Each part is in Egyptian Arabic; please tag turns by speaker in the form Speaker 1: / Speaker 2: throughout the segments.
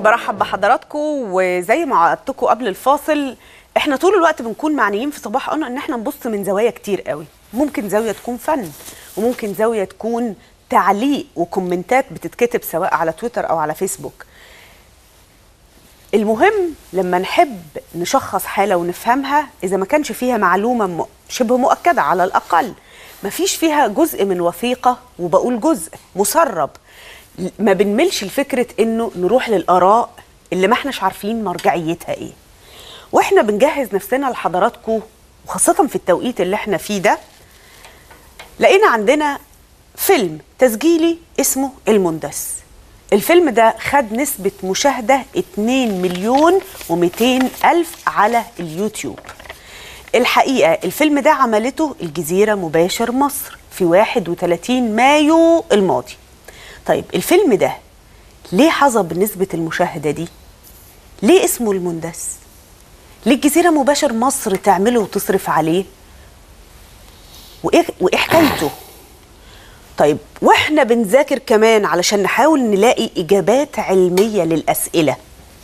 Speaker 1: برحب بحضراتكم وزي ما وعدتكم قبل الفاصل احنا طول الوقت بنكون معنيين في صباح قلنا ان احنا نبص من زوايا كتير قوي ممكن زاويه تكون فن وممكن زاويه تكون تعليق وكومنتات بتتكتب سواء على تويتر او على فيسبوك المهم لما نحب نشخص حاله ونفهمها اذا ما كانش فيها معلومه م- شبه مؤكده على الاقل ما فيش فيها جزء من وثيقه وبقول جزء مسرب ما بنملش لفكره انه نروح للاراء اللي ما احناش عارفين مرجعيتها ايه واحنا بنجهز نفسنا لحضراتكم وخاصه في التوقيت اللي احنا فيه ده لقينا عندنا فيلم تسجيلي اسمه المندس الفيلم ده خد نسبة مشاهدة 2 مليون و200 ألف على اليوتيوب الحقيقة الفيلم ده عملته الجزيرة مباشر مصر في 31 مايو الماضي طيب الفيلم ده ليه حظى بنسبة المشاهدة دي؟ ليه اسمه المندس؟ ليه الجزيرة مباشر مصر تعمله وتصرف عليه؟ وإيه, وإيه حكايته؟ طيب واحنا بنذاكر كمان علشان نحاول نلاقي اجابات علميه للاسئله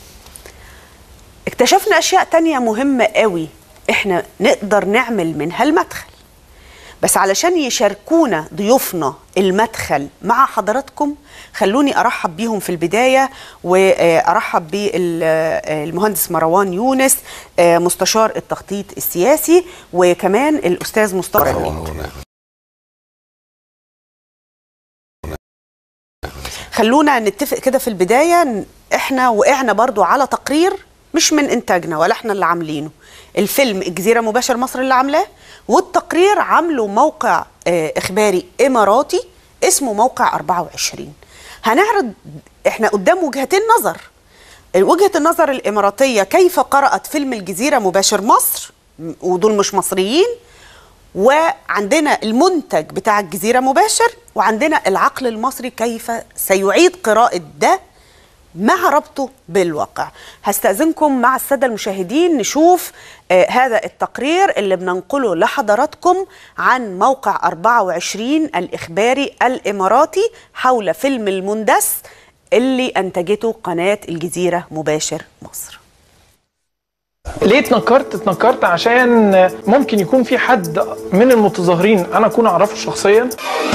Speaker 1: اكتشفنا اشياء تانية مهمه قوي احنا نقدر نعمل منها المدخل بس علشان يشاركونا ضيوفنا المدخل مع حضراتكم خلوني ارحب بيهم في البدايه وارحب بالمهندس مروان يونس آه، مستشار التخطيط السياسي وكمان الاستاذ مصطفى حميد خلونا نتفق كده في البداية إن احنا وقعنا برضو على تقرير مش من انتاجنا ولا احنا اللي عاملينه الفيلم الجزيرة مباشر مصر اللي عاملاه والتقرير عامله موقع آه، اخباري اماراتي اسمه موقع 24 هنعرض احنا قدام وجهتين نظر وجهة النظر الإماراتية كيف قرأت فيلم الجزيرة مباشر مصر ودول مش مصريين وعندنا المنتج بتاع الجزيرة مباشر وعندنا العقل المصري كيف سيعيد قراءة ده مع ربطه بالواقع هستأذنكم مع السادة المشاهدين نشوف آه هذا التقرير اللي بننقله لحضراتكم عن موقع 24 الإخباري الإماراتي حول فيلم المندس اللي أنتجته قناة الجزيرة مباشر مصر
Speaker 2: ليه اتنكرت؟ اتنكرت عشان ممكن يكون في حد من المتظاهرين انا اكون اعرفه شخصيا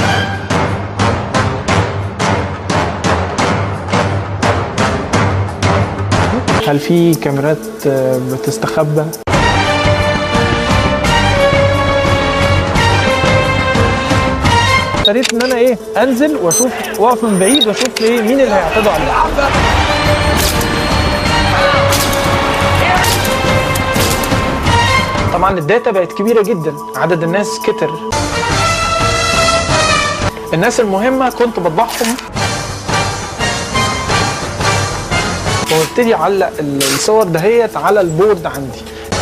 Speaker 2: هل في كاميرات بتستخبى؟ ابتديت ان انا ايه انزل واشوف واقف من بعيد واشوف ايه مين اللي هيعتدوا عليا طبعا الداتا بقت كبيره جدا عدد الناس كتر الناس المهمه كنت بطبعهم وابتدي اعلق الصور دهيت على البورد عندي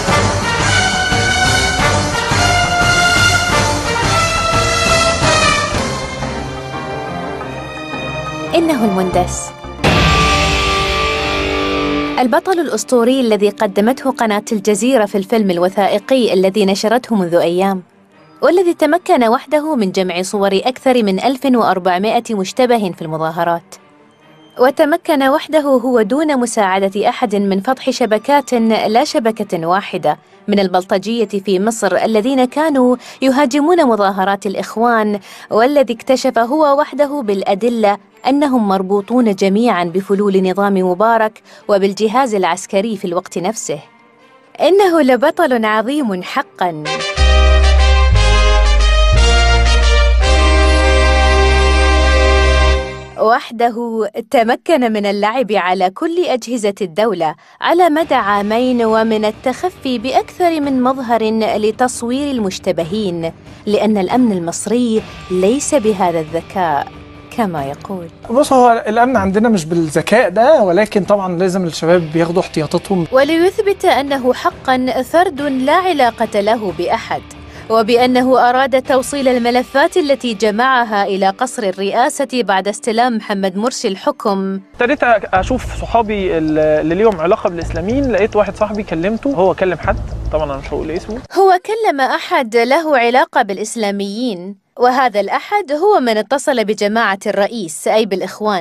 Speaker 3: إنه المندس البطل الأسطوري الذي قدمته قناة الجزيرة في الفيلم الوثائقي الذي نشرته منذ أيام والذي تمكن وحده من جمع صور أكثر من 1400 مشتبه في المظاهرات وتمكن وحده هو دون مساعدة أحد من فتح شبكات لا شبكة واحدة من البلطجية في مصر الذين كانوا يهاجمون مظاهرات الإخوان والذي اكتشف هو وحده بالأدلة أنهم مربوطون جميعا بفلول نظام مبارك وبالجهاز العسكري في الوقت نفسه إنه لبطل عظيم حقاً وحده تمكن من اللعب على كل أجهزة الدولة على مدى عامين ومن التخفي بأكثر من مظهر لتصوير المشتبهين لأن الأمن المصري ليس بهذا الذكاء كما يقول
Speaker 2: بص هو الامن عندنا مش بالذكاء ده ولكن طبعا لازم الشباب بياخدوا احتياطاتهم
Speaker 3: وليثبت أنه حقا فرد لا علاقة له بأحد وبأنه أراد توصيل الملفات التي جمعها إلى قصر الرئاسة بعد استلام محمد مرسي الحكم
Speaker 2: ابتديت اشوف صحابي اللي ليهم علاقه بالاسلاميين لقيت واحد صاحبي كلمته هو كلم حد طبعا انا مش هقول اسمه
Speaker 3: هو كلم أحد له علاقة بالإسلاميين وهذا الأحد هو من اتصل بجماعة الرئيس أي بالإخوان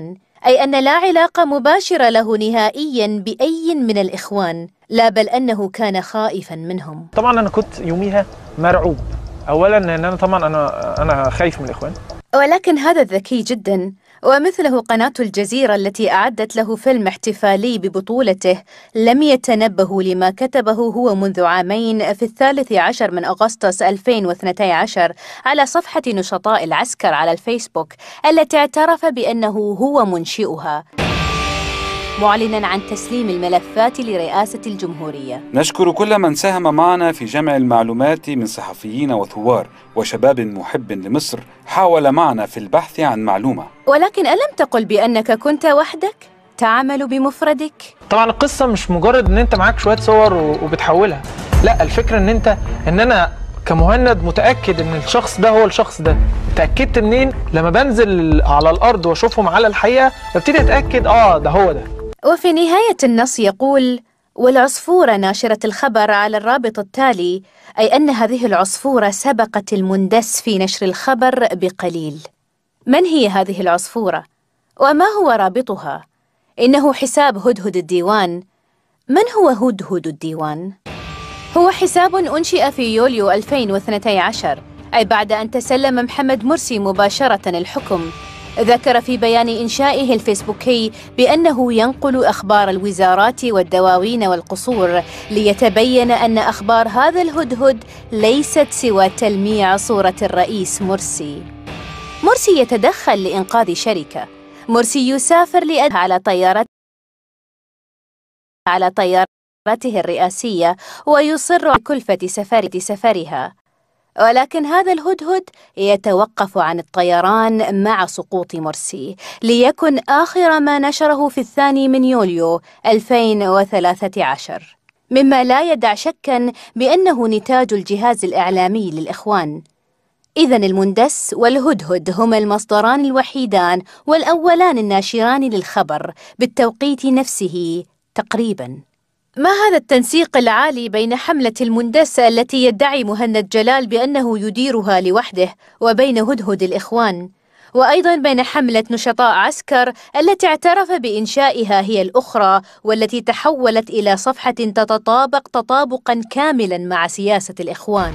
Speaker 3: أي أن لا علاقة مباشرة له نهائيا بأي من الإخوان لا بل أنه كان خائفا منهم
Speaker 2: طبعا انا كنت يوميها مرعوب اولا ان انا طبعا انا انا خايف من الاخوان
Speaker 3: ولكن هذا ذكي جدا ومثله قناة الجزيرة التي أعدت له فيلم احتفالي ببطولته لم يتنبهوا لما كتبه هو منذ عامين في الثالث عشر من أغسطس 2012 على صفحة نشطاء العسكر على الفيسبوك التي اعترف بأنه هو منشئها معلنا عن تسليم الملفات لرئاسة الجمهورية
Speaker 4: نشكر كل من ساهم معنا في جمع المعلومات من صحفيين وثوار وشباب محب لمصر حاول معنا في البحث عن معلومة
Speaker 3: ولكن ألم تقل بأنك كنت وحدك؟ تعمل بمفردك؟
Speaker 2: طبعا القصه مش مجرد ان انت معاك شويه صور و- وبتحولها لا الفكره ان انت ان انا كمهند متاكد ان الشخص ده هو الشخص ده اتاكدت منين لما بنزل على الارض واشوفهم على الحقيقه ببتدي اتاكد اه ده هو ده
Speaker 3: وفي نهاية النص يقول والعصفورة ناشرة الخبر على الرابط التالي أي أن هذه العصفورة سبقت المندس في نشر الخبر بقليل من هي هذه العصفورة؟ وما هو رابطها؟ إنه حساب هدهد الديوان من هو هدهد الديوان؟ هو حساب أنشئ في يوليو 2012 أي بعد أن تسلم محمد مرسي مباشرة الحكم ذكر في بيان إنشائه الفيسبوكي بأنه ينقل أخبار الوزارات والدواوين والقصور ليتبين أن أخبار هذا الهدهد ليست سوى تلميع صورة الرئيس مرسي مرسي يتدخل لإنقاذ شركة مرسي يسافر لأد على طيارة على طيارته الرئاسية ويصر على كلفة سفر سفرها ولكن هذا الهدهد يتوقف عن الطيران مع سقوط مرسي ليكن آخر ما نشره في الثاني من يوليو 2013 مما لا يدع شكا بأنه نتاج الجهاز الإعلامي للإخوان إذا المندس والهدهد هما المصدران الوحيدان والأولان الناشران للخبر بالتوقيت نفسه تقريباً ما هذا التنسيق العالي بين حملة المندس التي يدعي مهند جلال بأنه يديرها لوحده وبين هدهد الإخوان وأيضا بين حملة نشطاء عسكر التي اعترف بإنشائها هي الأخرى والتي تحولت إلى صفحة تتطابق تطابقا كاملا مع سياسة الإخوان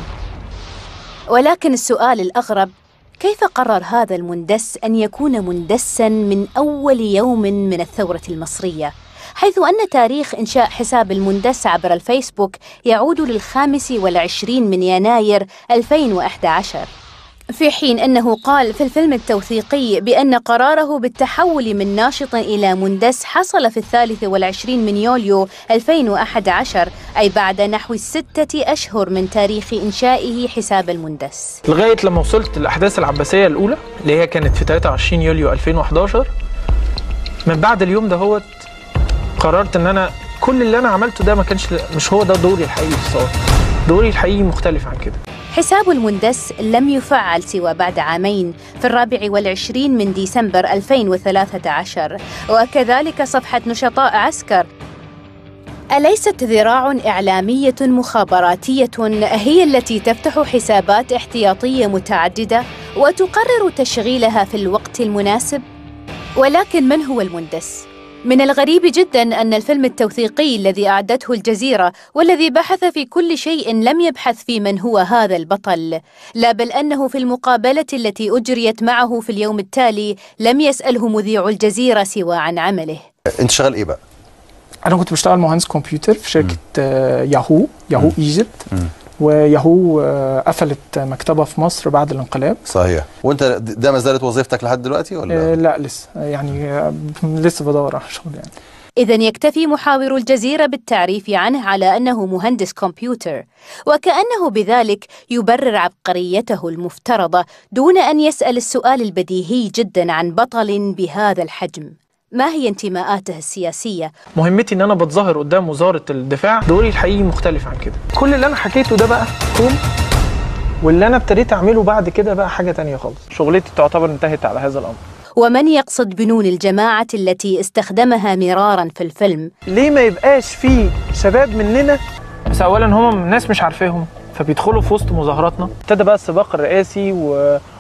Speaker 3: ولكن السؤال الأغرب كيف قرر هذا المندس أن يكون مندسا من أول يوم من الثورة المصرية؟ حيث أن تاريخ إنشاء حساب المندس عبر الفيسبوك يعود للخامس والعشرين من يناير 2011 في حين أنه قال في الفيلم التوثيقي بأن قراره بالتحول من ناشط إلى مندس حصل في الثالث والعشرين من يوليو 2011 أي بعد نحو ستة أشهر من تاريخ إنشائه حساب المندس
Speaker 2: لغايه لما وصلت الاحداث العباسيه الاولى اللي هي كانت في 23 يوليو 2011 من بعد اليوم ده هو قررت ان انا كل اللي انا عملته ده ما كانش مش هو ده دوري الحقيقي في الثوره دوري الحقيقي مختلف عن كده
Speaker 3: حساب المندس لم يفعل سوى بعد عامين في الرابع والعشرين من ديسمبر 2013 وكذلك صفحة نشطاء عسكر أليست ذراع إعلامية مخابراتية هي التي تفتح حسابات احتياطية متعددة وتقرر تشغيلها في الوقت المناسب؟ ولكن من هو المندس؟ من الغريب جدا أن الفيلم التوثيقي الذي أعدته الجزيرة والذي بحث في كل شيء لم يبحث في من هو هذا البطل لا بل أنه في المقابلة التي أجريت معه في اليوم التالي لم يسأله مذيع الجزيرة سوى عن عمله
Speaker 5: انت شغال ايه بقى؟
Speaker 2: انا كنت بشتغل مهندس كمبيوتر في شركه آه، ياهو ياهو ايجيبت وياهو آه، قفلت مكتبها في مصر بعد الانقلاب
Speaker 5: صحيح وانت ده ما زالت وظيفتك لحد دلوقتي ولا؟
Speaker 2: آه، لا لسه يعني آه، لسه بدور على شغل يعني
Speaker 3: إذا يكتفي محاور الجزيرة بالتعريف عنه على أنه مهندس كمبيوتر وكأنه بذلك يبرر عبقريته المفترضة دون أن يسأل السؤال البديهي جدا عن بطل بهذا الحجم ما هي انتماءاته السياسية
Speaker 2: مهمتي ان انا بتظاهر قدام وزاره الدفاع دوري الحقيقي مختلف عن كده كل اللي انا حكيته ده بقى كوم واللي انا ابتديت اعمله بعد كده بقى حاجه تانية خالص شغلتي تعتبر انتهت على هذا الامر
Speaker 3: ومن يقصد بنون الجماعة التي استخدمها مرارا في الفيلم
Speaker 2: ليه ما يبقاش في شباب مننا بس اولا هم الناس مش عارفاهم فبيدخلوا في وسط مظاهراتنا ابتدى بقى السباق الرئاسي و...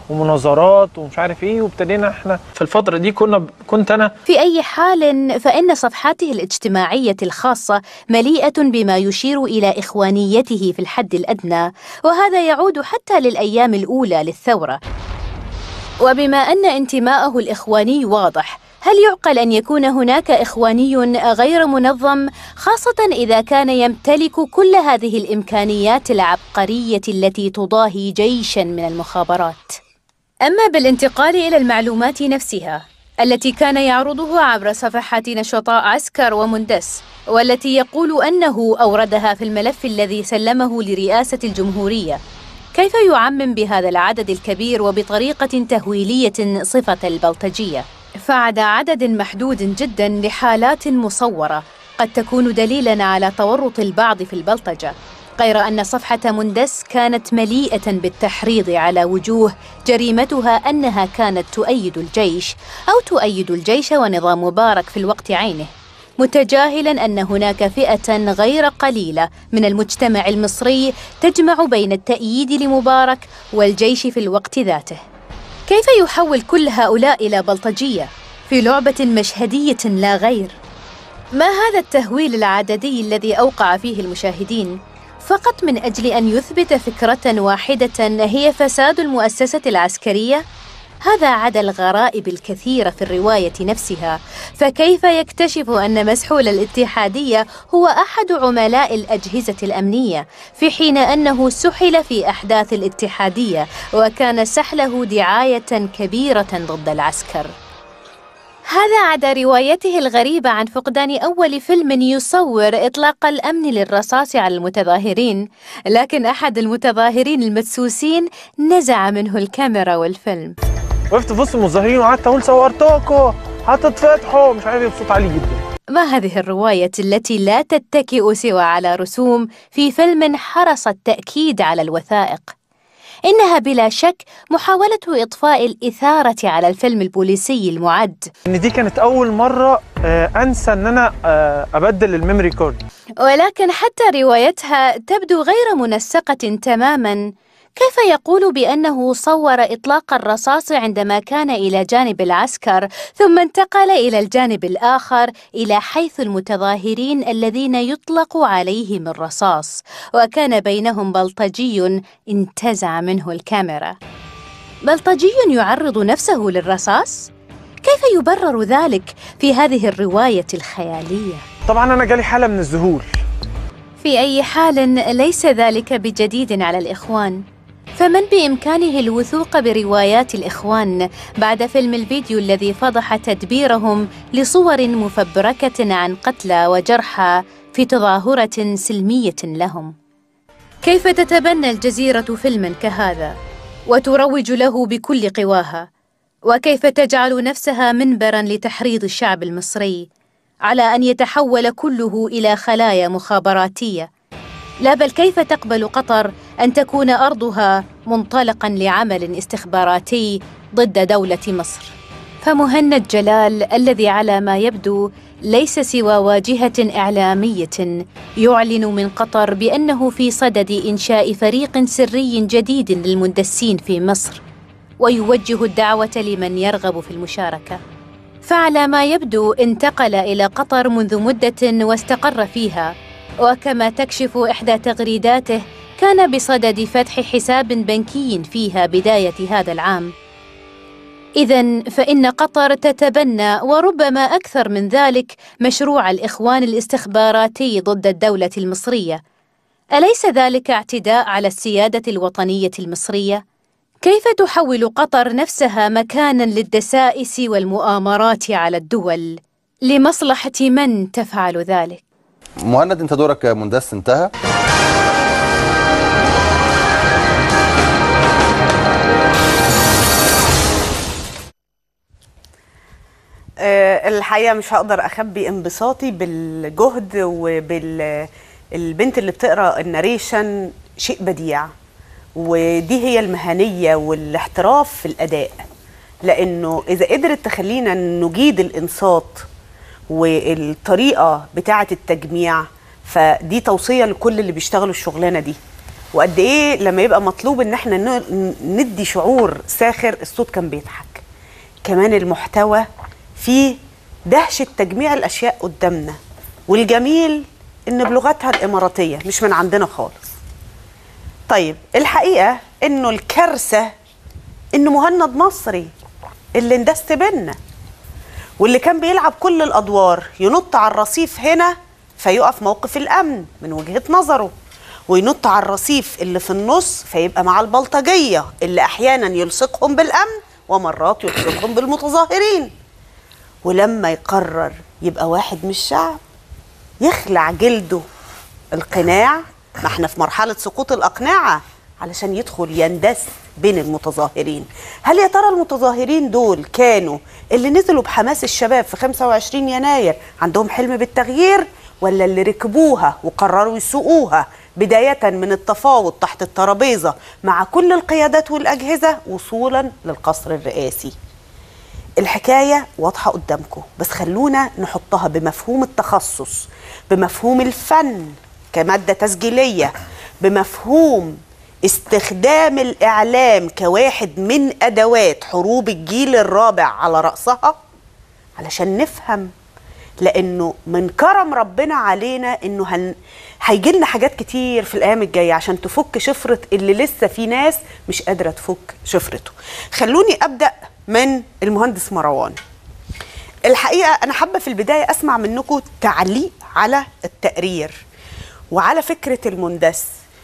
Speaker 2: ومناظرات ومش عارف ايه وابتدينا احنا في الفتره دي كنا كنت انا
Speaker 3: في أي حال فإن صفحاته الاجتماعية الخاصة مليئة بما يشير إلى إخوانيته في الحد الأدنى وهذا يعود حتى للأيام الأولى للثورة وبما أن انتماءه الإخواني واضح هل يعقل أن يكون هناك إخواني غير منظم خاصة إذا كان يمتلك كل هذه الإمكانيات العبقرية التي تضاهي جيشا من المخابرات أما بالانتقال إلى المعلومات نفسها التي كان يعرضها عبر صفحات نشطاء عسكر ومندس والتي يقول أنه أوردها في الملف الذي سلمه لرئاسة الجمهورية كيف يعمم بهذا العدد الكبير وبطريقة تهويلية صفة البلطجية؟ فعدا عدد محدود جدا لحالات مصورة قد تكون دليلا على تورط البعض في البلطجة غير أن صفحة مندس كانت مليئة بالتحريض على وجوه جريمتها أنها كانت تؤيد الجيش أو تؤيد الجيش ونظام مبارك في الوقت عينه متجاهلا ان هناك فئه غير قليله من المجتمع المصري تجمع بين التأييد لمبارك والجيش في الوقت ذاته. كيف يحول كل هؤلاء الى بلطجيه في لعبه مشهديه لا غير؟ ما هذا التهويل العددي الذي اوقع فيه المشاهدين؟ فقط من اجل ان يثبت فكره واحده هي فساد المؤسسه العسكريه؟ هذا عدا الغرائب الكثيرة في الرواية نفسها، فكيف يكتشف أن مسحول الاتحادية هو أحد عملاء الأجهزة الأمنية، في حين أنه سحل في أحداث الاتحادية، وكان سحله دعاية كبيرة ضد العسكر. هذا عدا روايته الغريبة عن فقدان أول فيلم يصور إطلاق الأمن للرصاص على المتظاهرين، لكن أحد المتظاهرين المدسوسين نزع منه الكاميرا والفيلم.
Speaker 2: وقفت في وسط المظاهرين وقعدت اقول صورتكم هتتفتحوا مش عارف ايه بصوت عالي جدا
Speaker 3: ما هذه الرواية التي لا تتكئ سوى على رسوم في فيلم حرص التأكيد على الوثائق؟ إنها بلا شك محاولة إضفاء الإثارة على الفيلم البوليسي المعد
Speaker 2: ان دي كانت اول مره آه، انسى ان انا آه، ابدل الميموري كارد
Speaker 3: ولكن حتى روايتها تبدو غير منسقة تماما كيف يقول بأنه صور إطلاق الرصاص عندما كان إلى جانب العسكر ثم انتقل إلى الجانب الآخر إلى حيث المتظاهرين الذين يطلق عليهم الرصاص وكان بينهم بلطجي انتزع منه الكاميرا بلطجي يعرض نفسه للرصاص؟ كيف يبرر ذلك في هذه الرواية الخيالية؟
Speaker 2: طبعا انا جالي حاله من الذهول
Speaker 3: في أي حال ليس ذلك بجديد على الإخوان فمن بإمكانه الوثوق بروايات الإخوان بعد فيلم الفيديو الذي فضح تدبيرهم لصور مفبركة عن قتلى وجرحى في تظاهرة سلمية لهم كيف تتبنى الجزيرة فيلما كهذا وتروج له بكل قواها وكيف تجعل نفسها منبرا لتحريض الشعب المصري على ان يتحول كله الى خلايا مخابراتيه لا بل كيف تقبل قطر ان تكون ارضها منطلقا لعمل استخباراتي ضد دوله مصر فمهند جلال الذي على ما يبدو ليس سوى واجهه اعلاميه يعلن من قطر بانه في صدد انشاء فريق سري جديد للمندسين في مصر ويوجه الدعوه لمن يرغب في المشاركه فعلى ما يبدو انتقل الى قطر منذ مده واستقر فيها وكما تكشف احدى تغريداته كان بصدد فتح حساب بنكي فيها بدايه هذا العام اذا فان قطر تتبنى وربما اكثر من ذلك مشروع الاخوان الاستخباراتي ضد الدوله المصريه اليس ذلك اعتداء على السياده الوطنيه المصريه كيف تحول قطر نفسها مكانا للدسائس والمؤامرات على الدول لمصلحه من تفعل ذلك
Speaker 5: مهند انت دورك مندس انتهى
Speaker 1: آه، الحقيقه مش هقدر اخبي انبساطي بالجهد وبالبنت اللي بتقرا الناريشن شيء بديع ودي هي المهنيه والاحتراف في الاداء لانه اذا قدرت تخلينا نجيد الانصات والطريقه بتاعه التجميع فدي توصيه لكل اللي بيشتغلوا الشغلانه دي وقد ايه لما يبقى مطلوب ان احنا ن- ندي شعور ساخر الصوت كان بيضحك كمان المحتوى فيه دهشة تجميع الأشياء قدامنا والجميل إن بلغتها الإماراتية مش من عندنا خالص طيب الحقيقة إنه الكارثة إنه مهند مصري اللي اندست بينا واللي كان بيلعب كل الادوار ينط على الرصيف هنا فيقف موقف الامن من وجهه نظره وينط على الرصيف اللي في النص فيبقى مع البلطجيه اللي احيانا يلصقهم بالامن ومرات يلصقهم بالمتظاهرين ولما يقرر يبقى واحد من الشعب يخلع جلده القناع ما احنا في مرحلة سقوط الأقنعة علشان يدخل يندس بين المتظاهرين هل يا ترى المتظاهرين دول كانوا اللي نزلوا بحماس الشباب في 25 يناير عندهم حلم بالتغيير ولا اللي ركبوها وقرروا يسوقوها بداية من التفاوض تحت الترابيزة مع كل القيادات والأجهزة وصولا للقصر الرئاسي الحكاية واضحة قدامكم بس خلونا نحطها بمفهوم التخصص بمفهوم الفن كمادة تسجيلية بمفهوم استخدام الإعلام كواحد من أدوات حروب الجيل الرابع على رأسها علشان نفهم لأنه من كرم ربنا علينا إنه هن... هيجي لنا حاجات كتير في الأيام الجاية عشان تفك شفرة اللي لسه في ناس مش قادرة تفك شفرته خلوني أبدأ من المهندس مروان الحقيقه انا حابه في البدايه اسمع منكم تعليق على التقرير وعلى فكره المندس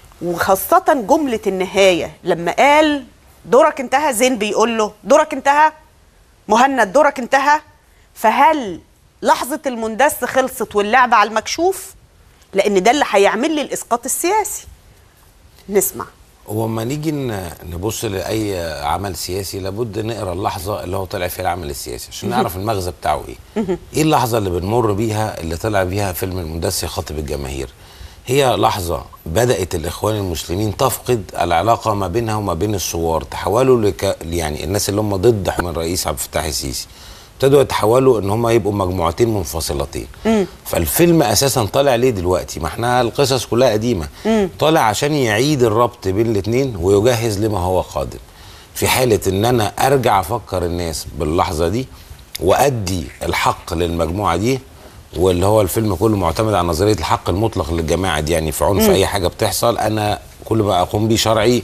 Speaker 1: وخاصه جمله النهايه لما قال دورك انتهى زين بيقول له دورك انتهى مهند دورك انتهى فهل لحظه المندس خلصت واللعب على المكشوف لان ده اللي هيعمل لي الاسقاط السياسي نسمع
Speaker 6: هو لما نيجي ن- نبص لاي عمل سياسي لابد نقرا اللحظه اللي هو طلع فيها العمل السياسي عشان نعرف المغزى بتاعه ايه ايه اللحظه اللي بنمر بيها اللي طلع بيها فيلم المندس يخاطب الجماهير هي لحظه بدات الاخوان المسلمين تفقد العلاقه ما بينها وما بين الثوار تحولوا لك يعني الناس اللي هم ضد حكم الرئيس عبد الفتاح السيسي ابتدوا يتحولوا ان هم يبقوا مجموعتين منفصلتين فالفيلم اساسا طالع ليه دلوقتي ما احنا القصص كلها قديمه طالع عشان يعيد الربط بين الاثنين ويجهز لما هو قادم في حاله ان انا ارجع افكر الناس باللحظه دي وادي الحق للمجموعه دي واللي هو الفيلم كله معتمد على نظريه الحق المطلق للجماعه دي يعني في عنف اي حاجه بتحصل انا كل ما اقوم بيه شرعي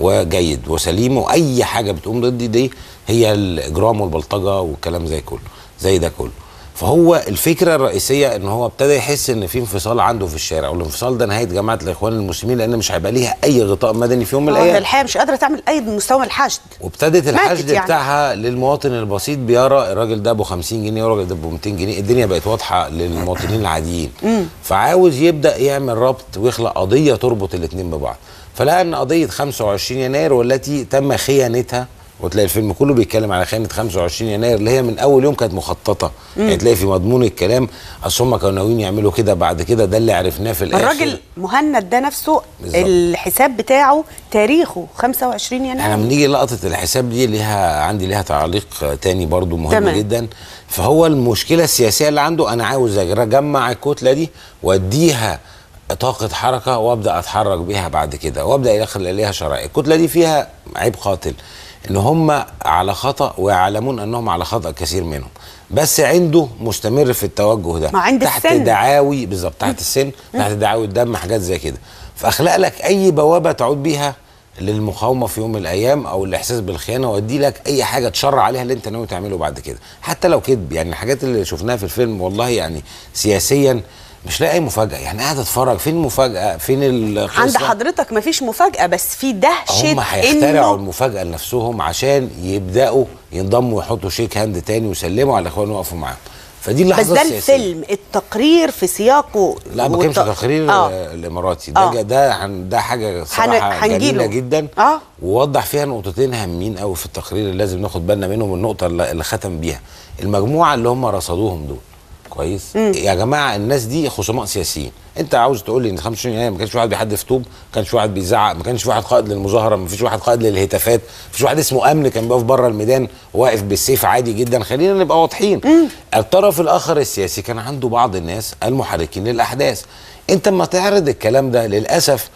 Speaker 6: وجيد وسليم واي حاجه بتقوم ضدي دي هي الاجرام والبلطجه والكلام زي كله زي ده كله فهو الفكره الرئيسيه ان هو ابتدى يحس ان في انفصال عنده في الشارع والانفصال ده نهايه جماعه الاخوان المسلمين لان مش هيبقى ليها اي غطاء مدني في يوم من
Speaker 1: اه ده
Speaker 6: الايام
Speaker 1: الحقيقه مش قادره تعمل اي مستوى الحشد
Speaker 6: وابتدت
Speaker 1: ماتت
Speaker 6: الحشد
Speaker 1: يعني.
Speaker 6: بتاعها للمواطن البسيط بيرى الراجل ده ابو 50 جنيه والراجل ده ابو 200 جنيه الدنيا بقت واضحه للمواطنين العاديين فعاوز يبدا يعمل ربط ويخلق قضيه تربط الاثنين ببعض فلقى ان قضيه 25 يناير والتي تم خيانتها وتلاقي الفيلم كله بيتكلم على خيانه 25 يناير اللي هي من اول يوم كانت مخططه يعني تلاقي في مضمون الكلام اصل هم كانوا ناويين يعملوا كده بعد كده ده اللي عرفناه في الاخر
Speaker 1: الراجل مهند ده نفسه
Speaker 6: بالظبط.
Speaker 1: الحساب بتاعه تاريخه 25 يناير
Speaker 6: احنا لما نيجي لقطه الحساب دي ليها عندي ليها تعليق تاني برضو مهم
Speaker 1: تمام.
Speaker 6: جدا فهو المشكله السياسيه اللي عنده انا عاوز اجمع الكتله دي واديها طاقة حركة وابدا اتحرك بيها بعد كده وابدا يدخل اليها شرائع الكتلة دي فيها عيب قاتل ان هم على خطأ ويعلمون انهم على خطأ كثير منهم بس عنده مستمر في التوجه ده
Speaker 1: ما عند
Speaker 6: تحت
Speaker 1: السن.
Speaker 6: دعاوي بالظبط تحت السن تحت دعاوي الدم حاجات زي كده فاخلق لك اي بوابه تعود بيها للمقاومه في يوم من الايام او الاحساس بالخيانه وادي لك اي حاجه تشرع عليها اللي انت ناوي تعمله بعد كده حتى لو كذب يعني الحاجات اللي شفناها في الفيلم والله يعني سياسيا مش لاقي اي مفاجاه يعني قاعد اتفرج فين المفاجاه فين القصه
Speaker 1: عند حضرتك مفيش مفاجاه بس في دهشه
Speaker 6: هم هيخترعوا
Speaker 1: انه
Speaker 6: المفاجاه لنفسهم عشان يبداوا ينضموا ويحطوا شيك هاند تاني ويسلموا على الاخوان ويقفوا معاهم فدي
Speaker 1: بس
Speaker 6: اللحظه
Speaker 1: ده
Speaker 6: السياسيه
Speaker 1: الفيلم التقرير في سياقه
Speaker 6: لا ما كانش
Speaker 1: والت-
Speaker 6: تقرير
Speaker 1: آه.
Speaker 6: آه. الاماراتي ده
Speaker 1: آه.
Speaker 6: آه. ده هن- ده حاجه صراحه
Speaker 1: هنجيله.
Speaker 6: جميله جدا
Speaker 1: آه.
Speaker 6: ووضح فيها نقطتين هامين قوي في التقرير اللي لازم ناخد بالنا منهم النقطه اللي اللي ختم بيها المجموعه اللي هم رصدوهم دول كويس مم. يا جماعه الناس دي خصوماء سياسيين انت عاوز تقول لي ان 25 يناير ما كانش في واحد بيحدف طوب ما كانش في واحد بيزعق ما كانش في واحد قائد للمظاهره ما فيش واحد قائد للهتافات ما فيش واحد اسمه امن كان بيقف بره الميدان واقف بالسيف عادي جدا خلينا نبقى واضحين الطرف الاخر السياسي كان عنده بعض الناس المحركين للاحداث انت اما تعرض الكلام ده للاسف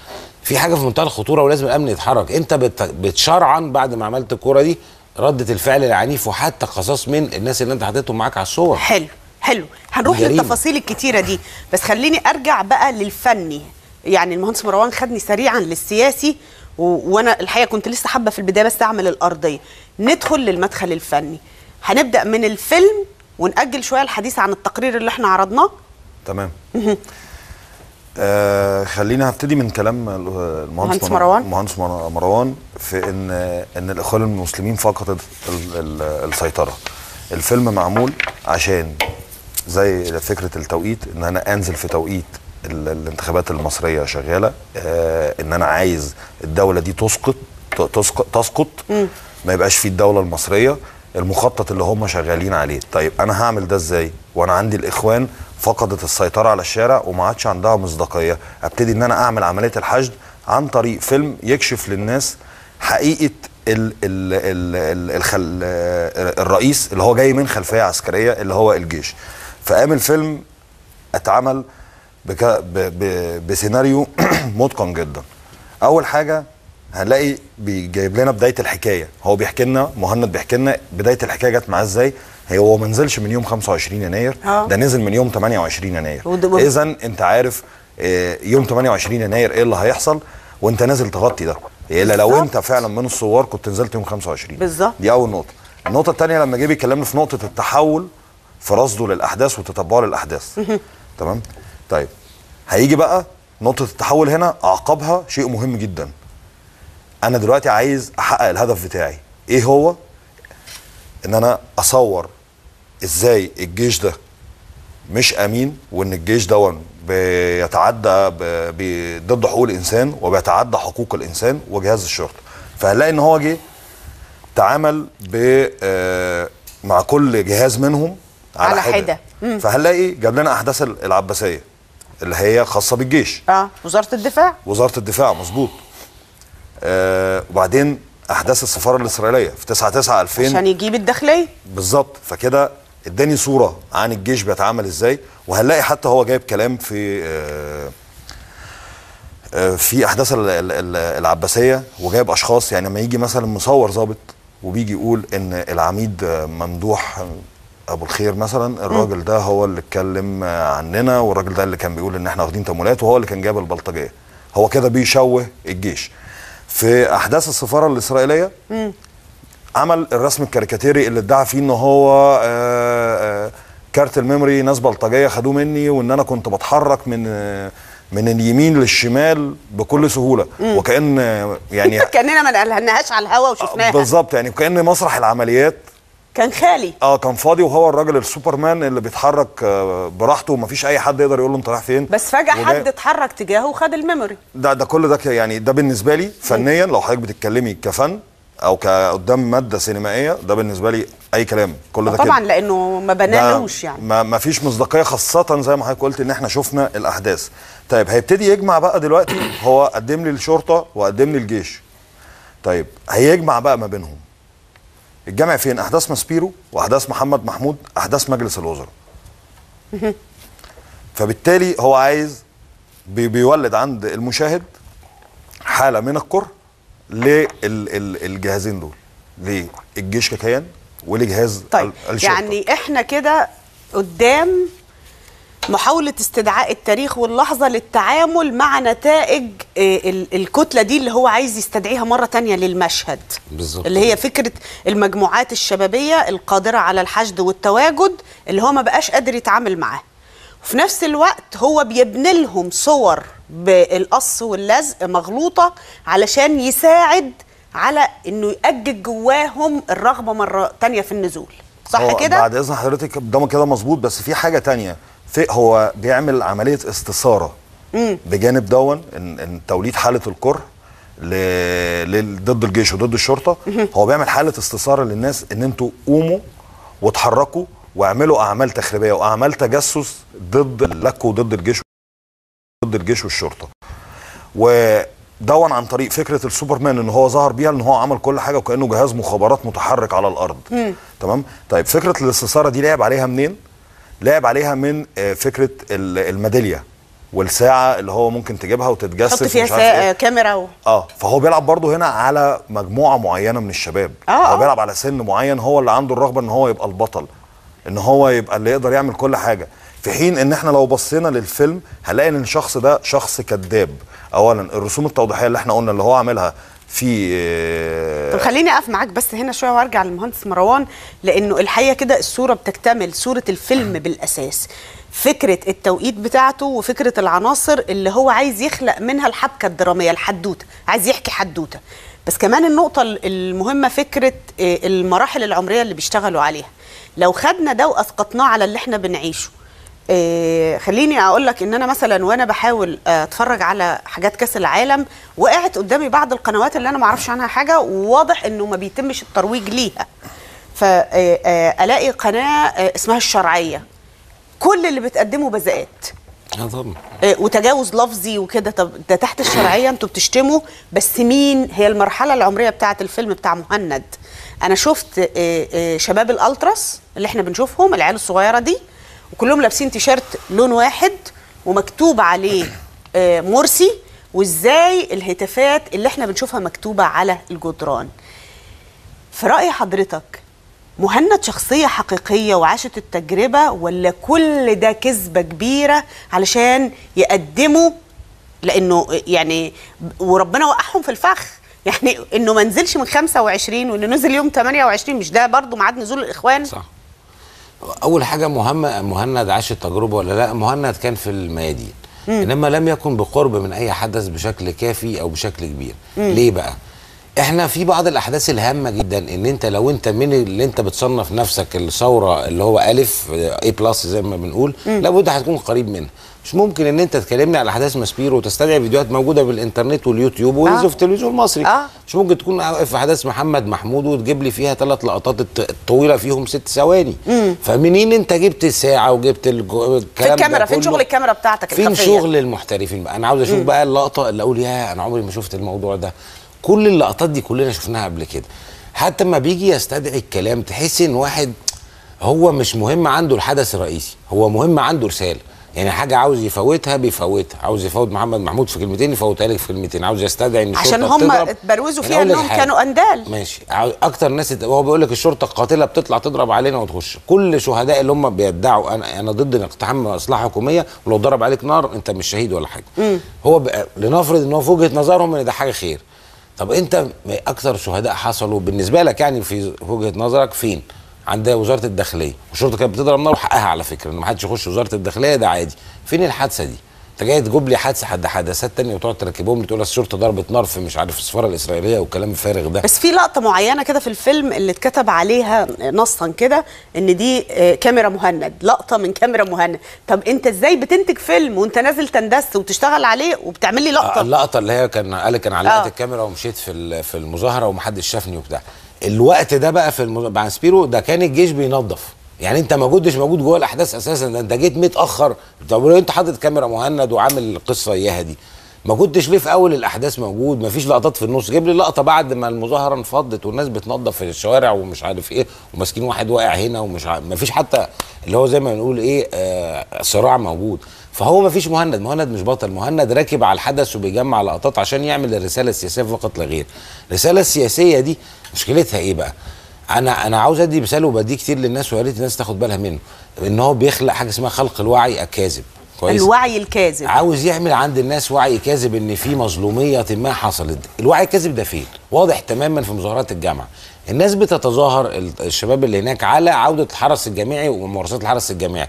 Speaker 6: في حاجه في منتهى الخطوره ولازم الامن يتحرك انت بت... بتشرعن بعد ما عملت الكوره دي رده الفعل العنيف وحتى قصاص من الناس اللي انت حطيتهم معاك على الصور
Speaker 1: حلو حلو هنروح
Speaker 6: جريمة.
Speaker 1: للتفاصيل الكتيرة دي بس خليني أرجع بقى للفني يعني المهندس مروان خدني سريعا للسياسي و... وأنا الحقيقة كنت لسه حابة في البداية بس أعمل الأرضية ندخل للمدخل الفني هنبدأ من الفيلم ونأجل شوية الحديث عن التقرير اللي احنا عرضناه
Speaker 7: تمام آه خلينا هبتدي من كلام ال- المهندس
Speaker 1: مهندس
Speaker 7: مر-
Speaker 1: مروان.
Speaker 7: المهندس مر- مروان في ان ان الاخوان المسلمين فقدت ال- ال- السيطره الفيلم معمول عشان زي فكره التوقيت ان انا انزل في توقيت ال- الانتخابات المصريه شغاله آه ان انا عايز الدوله دي تسقط ت- تسقط تسقط ما يبقاش في الدوله المصريه المخطط اللي هم شغالين عليه طيب انا هعمل ده ازاي وانا عندي الاخوان فقدت السيطره على الشارع وما عادش عندها مصداقيه ابتدي ان انا اعمل عمليه الحشد عن طريق فيلم يكشف للناس حقيقه ال ال ال ال الخل الرئيس اللي هو جاي من خلفيه عسكريه اللي هو الجيش فقام الفيلم اتعمل بك ب ب بسيناريو متقن جدا اول حاجه هنلاقي بيجايب لنا بدايه الحكايه هو بيحكي لنا مهند بيحكي لنا بدايه الحكايه جت معاه ازاي هي هو ما نزلش من يوم 25 يناير
Speaker 1: آه.
Speaker 7: ده نزل من يوم 28 يناير
Speaker 1: وده-
Speaker 7: اذا انت عارف آه، يوم 28 يناير ايه اللي هيحصل وانت نازل تغطي ده الا لو
Speaker 1: بالظبط.
Speaker 7: انت فعلا من الثوار كنت نزلت يوم 25
Speaker 1: بالظبط.
Speaker 7: دي اول نقطه النقطه الثانيه لما جه بيكلمنا في نقطه التحول في رصده للاحداث وتتبعه للاحداث تمام طيب هيجي بقى نقطه التحول هنا اعقبها شيء مهم جدا انا دلوقتي عايز احقق الهدف بتاعي ايه هو ان انا اصور ازاي الجيش ده مش امين وان الجيش دون بيتعدى ب- ب- ضد حقوق الانسان وبيتعدى حقوق الانسان وجهاز الشرطه فهنلاقي ان هو جه تعامل ب آه، مع كل جهاز منهم على,
Speaker 1: على
Speaker 7: حده,
Speaker 1: حدة. مم.
Speaker 7: فهنلاقي جاب لنا احداث ال- العباسيه اللي هي خاصه بالجيش
Speaker 1: اه وزارة الدفاع
Speaker 7: وزاره الدفاع مظبوط آه وبعدين احداث السفاره الاسرائيليه في 9 9 2000
Speaker 1: عشان يجيب الداخلية
Speaker 7: بالظبط فكده اداني صوره عن الجيش بيتعامل ازاي وهنلاقي حتى هو جايب كلام في آه، آه، في احداث ال- ال- ال- العباسيه وجايب اشخاص يعني لما يجي مثلا مصور ظابط وبيجي يقول ان العميد آه، ممدوح ابو الخير مثلا الراجل ده هو اللي اتكلم آه، عننا والراجل ده اللي كان بيقول ان احنا واخدين تمويلات وهو اللي كان جايب البلطجيه هو كده بيشوه الجيش في احداث السفاره الاسرائيليه عمل الرسم الكاريكاتيري اللي ادعى فيه ان هو آه، آه، كارت الميموري ناس بلطجيه خدوه مني وان انا كنت بتحرك من آه، من اليمين للشمال بكل سهوله وكان آه، يعني
Speaker 1: كأننا ما نقلناهاش على الهوا وشفناها
Speaker 7: بالظبط يعني كان مسرح العمليات
Speaker 1: كان خالي
Speaker 7: اه كان فاضي وهو الراجل السوبرمان اللي بيتحرك آه، براحته ومفيش اي حد يقدر يقول له انت رايح فين
Speaker 1: بس فجأة
Speaker 7: وجاي-
Speaker 1: حد اتحرك تجاهه وخد الميموري
Speaker 7: ده ده كل ده ك- يعني ده بالنسبه لي فنيا لو حضرتك بتتكلمي كفن او كقدام ماده سينمائيه ده بالنسبه لي اي كلام كل ده
Speaker 1: طبعا
Speaker 7: كده.
Speaker 1: لأنه ما
Speaker 7: ده
Speaker 1: بنالوش يعني
Speaker 7: ما, ما فيش مصداقيه خاصه زي ما حضرتك قلت ان احنا شفنا الاحداث طيب هيبتدي يجمع بقى دلوقتي هو قدم لي الشرطه وقدم لي الجيش طيب هيجمع بقى ما بينهم الجمع فين احداث ماسبيرو واحداث محمد محمود احداث مجلس الوزراء فبالتالي هو عايز بي بيولد عند المشاهد حاله من الكره للجهازين دول للجيش ككيان ولجهاز
Speaker 1: طيب
Speaker 7: ال- الشرطه
Speaker 1: يعني احنا كده قدام محاولة استدعاء التاريخ واللحظة للتعامل مع نتائج آه، ال- الكتلة دي اللي هو عايز يستدعيها مرة تانية للمشهد
Speaker 6: بالظبط.
Speaker 1: اللي هي فكرة المجموعات الشبابية القادرة على الحشد والتواجد اللي هو ما بقاش قادر يتعامل معاه وفي نفس الوقت هو بيبني لهم صور بالقص واللزق مغلوطة علشان يساعد على انه يأجج جواهم الرغبة مرة تانية في النزول صح
Speaker 7: هو
Speaker 1: كده؟
Speaker 7: بعد اذن حضرتك ده كده مظبوط بس في حاجه تانية في هو بيعمل عمليه استثاره بجانب دون ان, إن توليد حاله الكره ل... لل- ضد الجيش وضد الشرطه هو بيعمل حاله استثاره للناس ان انتوا قوموا واتحركوا واعملوا اعمال تخريبيه واعمال تجسس ضد اللك وضد الجيش ضد الجيش والشرطه ودون عن طريق فكره السوبرمان ان هو ظهر بيها ان هو عمل كل حاجه وكانه جهاز مخابرات متحرك على الارض تمام طيب فكره الاستثاره دي لعب عليها منين لعب عليها من آه، فكره ال- الميداليه والساعه اللي هو ممكن تجيبها وتتجسس
Speaker 1: حط فيها
Speaker 7: ومش عارف
Speaker 1: سا...
Speaker 7: إيه.
Speaker 1: كاميرا و...
Speaker 7: اه فهو بيلعب برضه هنا على مجموعه معينه من الشباب
Speaker 1: آه،
Speaker 7: هو
Speaker 1: آه.
Speaker 7: بيلعب على سن معين هو اللي عنده الرغبه ان هو يبقى البطل ان هو يبقى اللي يقدر يعمل كل حاجه في حين ان احنا لو بصينا للفيلم هنلاقي ان الشخص ده شخص كذاب اولا الرسوم التوضيحيه اللي احنا قلنا اللي هو عاملها في آه،
Speaker 1: طب خليني اقف معاك بس هنا شويه وارجع للمهندس مروان لانه الحقيقه كده الصوره بتكتمل صوره الفيلم بالاساس فكره التوقيت بتاعته وفكره العناصر اللي هو عايز يخلق منها الحبكه الدراميه الحدوته عايز يحكي حدوته بس كمان النقطه المهمه فكره آه، المراحل العمريه اللي بيشتغلوا عليها لو خدنا ده واسقطناه على اللي احنا بنعيشه إيه خليني اقول لك ان انا مثلا وانا بحاول آه، اتفرج على حاجات كاس العالم وقعت قدامي بعض القنوات اللي انا ما اعرفش عنها حاجه وواضح انه ما بيتمش الترويج ليها فالاقي قناه آه، اسمها الشرعيه كل اللي بتقدمه بذاءات
Speaker 6: اه طبعا
Speaker 1: آه، وتجاوز لفظي وكده طب ده تحت الشرعيه انتوا بتشتموا بس مين هي المرحله العمريه بتاعه الفيلم بتاع مهند انا شفت آه، آه، شباب الالتراس اللي احنا بنشوفهم العيال الصغيره دي وكلهم لابسين تيشيرت لون واحد ومكتوب عليه آه، مرسي وازاي الهتافات اللي احنا بنشوفها مكتوبه على الجدران في رأي حضرتك مهند شخصية حقيقية وعاشت التجربة ولا كل ده كذبة كبيرة علشان يقدموا لأنه يعني وربنا وقعهم في الفخ يعني انه ما نزلش من 25 وانه نزل يوم 28 مش ده برضو ميعاد نزول الاخوان
Speaker 6: صح اول حاجه مهمه مهند عاش التجربه ولا لا مهند كان في الميادين انما لم يكن بقرب من اي حدث بشكل كافي او بشكل كبير ليه بقى احنا في بعض الاحداث الهامه جدا ان انت لو انت من اللي انت بتصنف نفسك الثوره اللي هو الف اي بلس زي ما بنقول لابد هتكون قريب منها مش ممكن ان انت تكلمني على احداث ماسبيرو وتستدعي فيديوهات موجوده بالانترنت واليوتيوب وينزل
Speaker 1: آه.
Speaker 6: في التلفزيون المصري
Speaker 1: آه.
Speaker 6: مش ممكن تكون واقف في احداث محمد محمود وتجيب لي فيها ثلاث لقطات الط- الطويله فيهم ست ثواني فمنين انت جبت الساعه وجبت الجو- الكلام
Speaker 1: في
Speaker 6: ده
Speaker 1: الكاميرا فين
Speaker 6: كله؟
Speaker 1: شغل الكاميرا بتاعتك
Speaker 6: فين
Speaker 1: الخفية؟
Speaker 6: شغل المحترفين بقى انا عاوز اشوف بقى اللقطه اللي اقول يا انا عمري ما شفت الموضوع ده كل اللقطات دي كلنا شفناها قبل كده حتى ما بيجي يستدعي الكلام تحس ان واحد هو مش مهم عنده الحدث الرئيسي هو مهم عنده رساله يعني حاجه عاوز يفوتها بيفوتها عاوز يفوت محمد محمود في كلمتين يفوتها لك في كلمتين عاوز يستدعي ان
Speaker 1: عشان
Speaker 6: الشرطة
Speaker 1: هم
Speaker 6: بتضرب.
Speaker 1: اتبروزوا
Speaker 6: يعني
Speaker 1: فيها
Speaker 6: أقول لك
Speaker 1: انهم
Speaker 6: حاجة.
Speaker 1: كانوا اندال
Speaker 6: ماشي عاوز- اكتر ناس ات- هو بيقول لك الشرطه القاتله بتطلع تضرب علينا وتخش كل شهداء اللي هم بيدعوا انا انا ضد اقتحام مصلحه حكوميه ولو ضرب عليك نار انت مش شهيد ولا حاجه هو بقى لنفرض ان هو في وجهه نظرهم ان ده حاجه خير طب انت م- اكتر شهداء حصلوا بالنسبه لك يعني في وجهه نظرك فين عند وزاره الداخليه والشرطه كانت بتضرب نار وحقها على فكره ان ما حدش يخش وزاره الداخليه ده عادي فين الحادثه دي انت جاي تجيب لي حادثه حد حدثات تانية وتقعد تركبهم لي تقول الشرطه ضربت نار في مش عارف السفاره الاسرائيليه والكلام الفارغ ده
Speaker 1: بس في لقطة معينة كده في الفيلم اللي اتكتب عليها نصا كده ان دي آه، كاميرا مهند لقطة من كاميرا مهند طب انت ازاي بتنتج فيلم وانت نازل تندس وتشتغل عليه وبتعمل لي
Speaker 6: آه،
Speaker 1: لقطة
Speaker 6: اللقطه اللي هي كان قال لك انا علقت
Speaker 1: آه.
Speaker 6: الكاميرا ومشيت في ال- في المظاهره ومحدش شافني وبتاع الوقت ده بقى في المز... مع سبيرو ده كان الجيش بينظف يعني انت ما كنتش موجود جوه الاحداث اساسا ده انت جيت متاخر طب لو انت حاطط كاميرا مهند وعامل القصه اياها دي ما كنتش ليه في اول الاحداث موجود ما فيش لقطات في النص جيب لي لقطه بعد ما المظاهره انفضت والناس بتنظف في الشوارع ومش عارف ايه وماسكين واحد واقع هنا ومش عارف ما فيش حتى اللي هو زي ما بنقول ايه آه صراع موجود فهو ما فيش مهند مهند مش بطل مهند راكب على الحدث وبيجمع لقطات عشان يعمل الرساله السياسيه فقط لا غير الرساله السياسيه دي مشكلتها ايه بقى انا انا عاوز ادي مثال وبديه كتير للناس ويا ريت الناس تاخد بالها منه ان هو بيخلق حاجه اسمها خلق الوعي الكاذب كويس
Speaker 1: الوعي الكاذب
Speaker 6: عاوز يعمل عند الناس وعي كاذب ان في مظلوميه ما حصلت الوعي الكاذب ده فين واضح تماما في مظاهرات الجامعه الناس بتتظاهر ال- الشباب اللي هناك على عوده الحرس الجامعي وممارسات الحرس الجامعي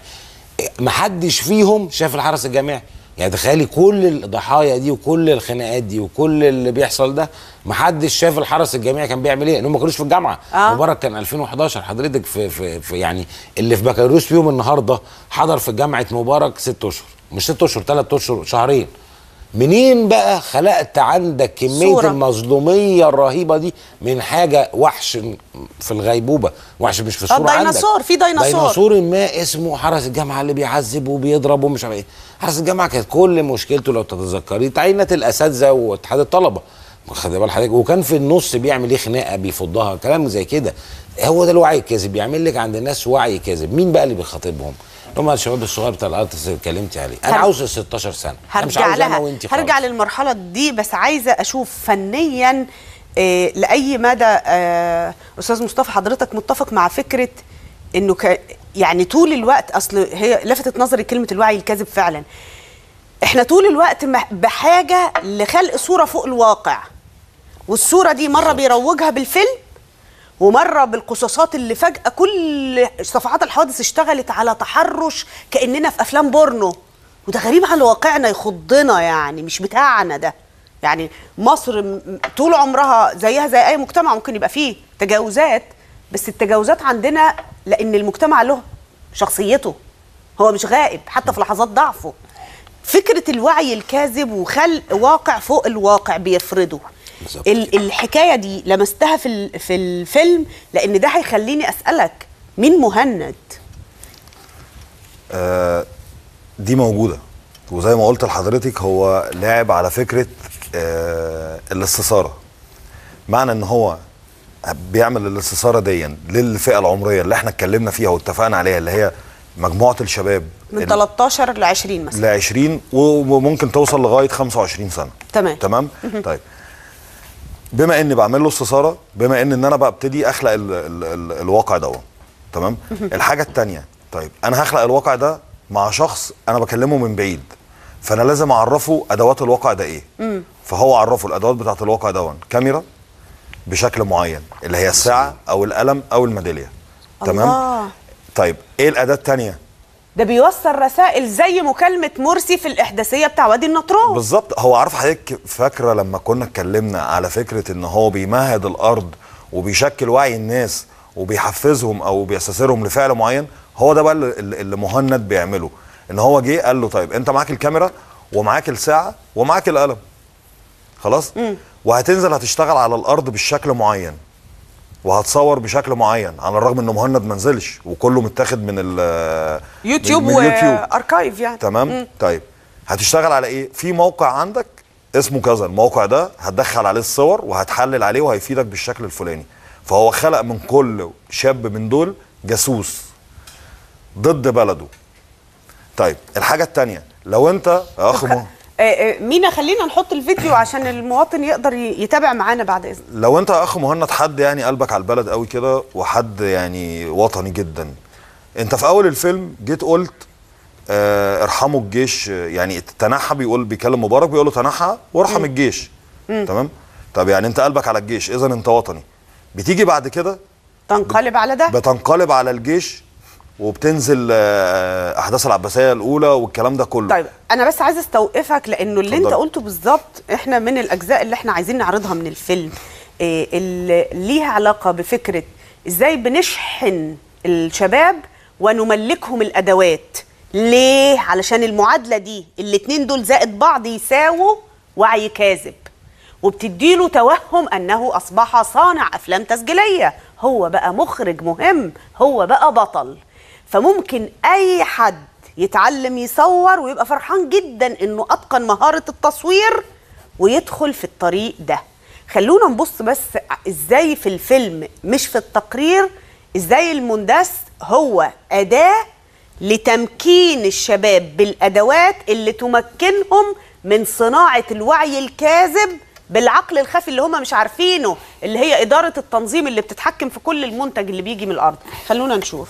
Speaker 6: محدش فيهم شاف الحرس الجامعي يعني تخيلي كل الضحايا دي وكل الخناقات دي وكل اللي بيحصل ده محدش شاف الحرس الجامعي كان بيعمل ايه؟ انهم ما كانوش في الجامعه
Speaker 1: آه.
Speaker 6: مبارك كان 2011 حضرتك في, في, في يعني اللي في بكالوريوس فيهم النهارده حضر في جامعه مبارك ست اشهر مش ست اشهر ثلاث اشهر شهرين منين بقى خلقت عندك كميه
Speaker 1: صورة.
Speaker 6: صورة. المظلوميه الرهيبه دي من حاجه وحش في الغيبوبه وحش مش في
Speaker 1: آه،
Speaker 6: الصوره عندك
Speaker 1: ديناصور، في ديناصور.
Speaker 6: ديناصور ما اسمه حرس الجامعه اللي بيعذب وبيضرب ومش عارف ايه حرس الجامعه كانت كل مشكلته لو تتذكري تعيينات الاساتذه واتحاد الطلبه خد بال حضرتك وكان في النص بيعمل ايه خناقه بيفضها كلام زي كده هو ده الوعي الكاذب بيعمل لك عند الناس وعي كاذب مين بقى اللي بيخاطبهم هم الشباب الصغير بتاع الارتس اللي اتكلمتي عليه انا
Speaker 1: هر-
Speaker 6: عاوز ال 16 سنه انا مش
Speaker 1: هرجع
Speaker 6: عاوز انا
Speaker 1: لها
Speaker 6: وانت
Speaker 1: هرجع
Speaker 6: خالص.
Speaker 1: للمرحله دي بس عايزه اشوف فنيا آه، لاي مدى آه، استاذ مصطفى حضرتك متفق مع فكره انه ك يعني طول الوقت اصل هي لفتت نظري كلمه الوعي الكاذب فعلا احنا طول الوقت مح- بحاجه لخلق صوره فوق الواقع والصوره دي مره بيروجها بالفيلم ومره بالقصاصات اللي فجاه كل صفحات الحوادث اشتغلت على تحرش كاننا في افلام بورنو وده غريب على واقعنا يخضنا يعني مش بتاعنا ده يعني مصر م- م- طول عمرها زيها زي اي مجتمع ممكن يبقى فيه تجاوزات بس التجاوزات عندنا لان المجتمع له شخصيته هو مش غائب حتى في لحظات ضعفه فكره الوعي الكاذب وخلق واقع فوق الواقع بيفرضه
Speaker 6: بالظبط
Speaker 1: ال- الحكايه دي لمستها في ال- في الفيلم لان ده هيخليني اسالك مين مهند
Speaker 7: آه، دي موجوده وزي ما قلت لحضرتك هو لاعب على فكره آه، الاستثاره معنى ان هو بيعمل الاستثاره دي للفئه العمريه اللي احنا اتكلمنا فيها واتفقنا عليها اللي هي مجموعه الشباب
Speaker 1: من 13 ل 20 مثلا
Speaker 7: ل 20 وممكن توصل لغايه 25 سنه
Speaker 1: تمام.
Speaker 7: تمام طيب بما اني بعمل له استثاره بما ان ان انا ببتدي اخلق ال ال ال الواقع ده تمام الحاجه الثانيه طيب انا هخلق الواقع ده مع شخص انا بكلمه من بعيد فانا لازم اعرفه ادوات الواقع ده ايه فهو عرفه الادوات بتاعه الواقع ده كاميرا بشكل معين اللي هي الساعه او القلم او الميداليه تمام
Speaker 1: الله.
Speaker 7: طيب ايه الاداه الثانيه
Speaker 1: ده بيوصل رسائل زي مكالمه مرسي في الاحداثيه بتاع وادي النطرون
Speaker 7: بالظبط هو عارف حضرتك فاكره لما كنا اتكلمنا على فكره ان هو بيمهد الارض وبيشكل وعي الناس وبيحفزهم او بيستثيرهم لفعل معين هو ده بقى اللي, اللي مهند بيعمله ان هو جه قال له طيب انت معاك الكاميرا ومعاك الساعه ومعاك القلم خلاص وهتنزل هتشتغل على الارض بالشكل معين وهتصور بشكل معين على الرغم ان مهند ما نزلش وكله متاخد من ال
Speaker 1: يوتيوب
Speaker 7: من اليوتيوب.
Speaker 1: واركايف يعني
Speaker 7: تمام طيب هتشتغل على ايه في موقع عندك اسمه كذا الموقع ده هتدخل عليه الصور وهتحلل عليه وهيفيدك بالشكل الفلاني فهو خلق من كل شاب من دول جاسوس ضد بلده طيب الحاجه التانية لو انت يا اخ مه-
Speaker 1: آه، آه، مينا خلينا نحط الفيديو عشان المواطن يقدر ي- يتابع معانا بعد اذن
Speaker 7: لو انت يا اخ مهند حد يعني قلبك على البلد قوي كده وحد يعني وطني جدا انت في اول الفيلم جيت قلت آه ارحموا الجيش آه، يعني تنحى بيقول بيكلم مبارك بيقول له تنحى وارحم الجيش تمام طب يعني انت قلبك على الجيش اذا انت وطني بتيجي بعد كده
Speaker 1: تنقلب على ده
Speaker 7: بتنقلب على الجيش وبتنزل آه احداث العباسيه الاولى والكلام ده كله
Speaker 1: طيب انا بس عايزه استوقفك لانه اللي انت
Speaker 7: اتفضلي.
Speaker 1: قلته بالظبط احنا من الاجزاء اللي احنا عايزين نعرضها من الفيلم إيه اللي ليها علاقه بفكره ازاي بنشحن الشباب ونملكهم الادوات ليه علشان المعادله دي الاتنين دول زائد بعض يساووا وعي كاذب وبتديله توهم انه اصبح صانع افلام تسجيليه هو بقى مخرج مهم هو بقى بطل فممكن اي حد يتعلم يصور ويبقى فرحان جدا انه اتقن مهاره التصوير ويدخل في الطريق ده خلونا نبص بس ازاي في الفيلم مش في التقرير ازاي المندس هو اداه لتمكين الشباب بالادوات اللي تمكنهم من صناعه الوعي الكاذب بالعقل الخفي اللي هم مش عارفينه اللي هي اداره التنظيم اللي بتتحكم في كل المنتج اللي بيجي من الارض خلونا نشوف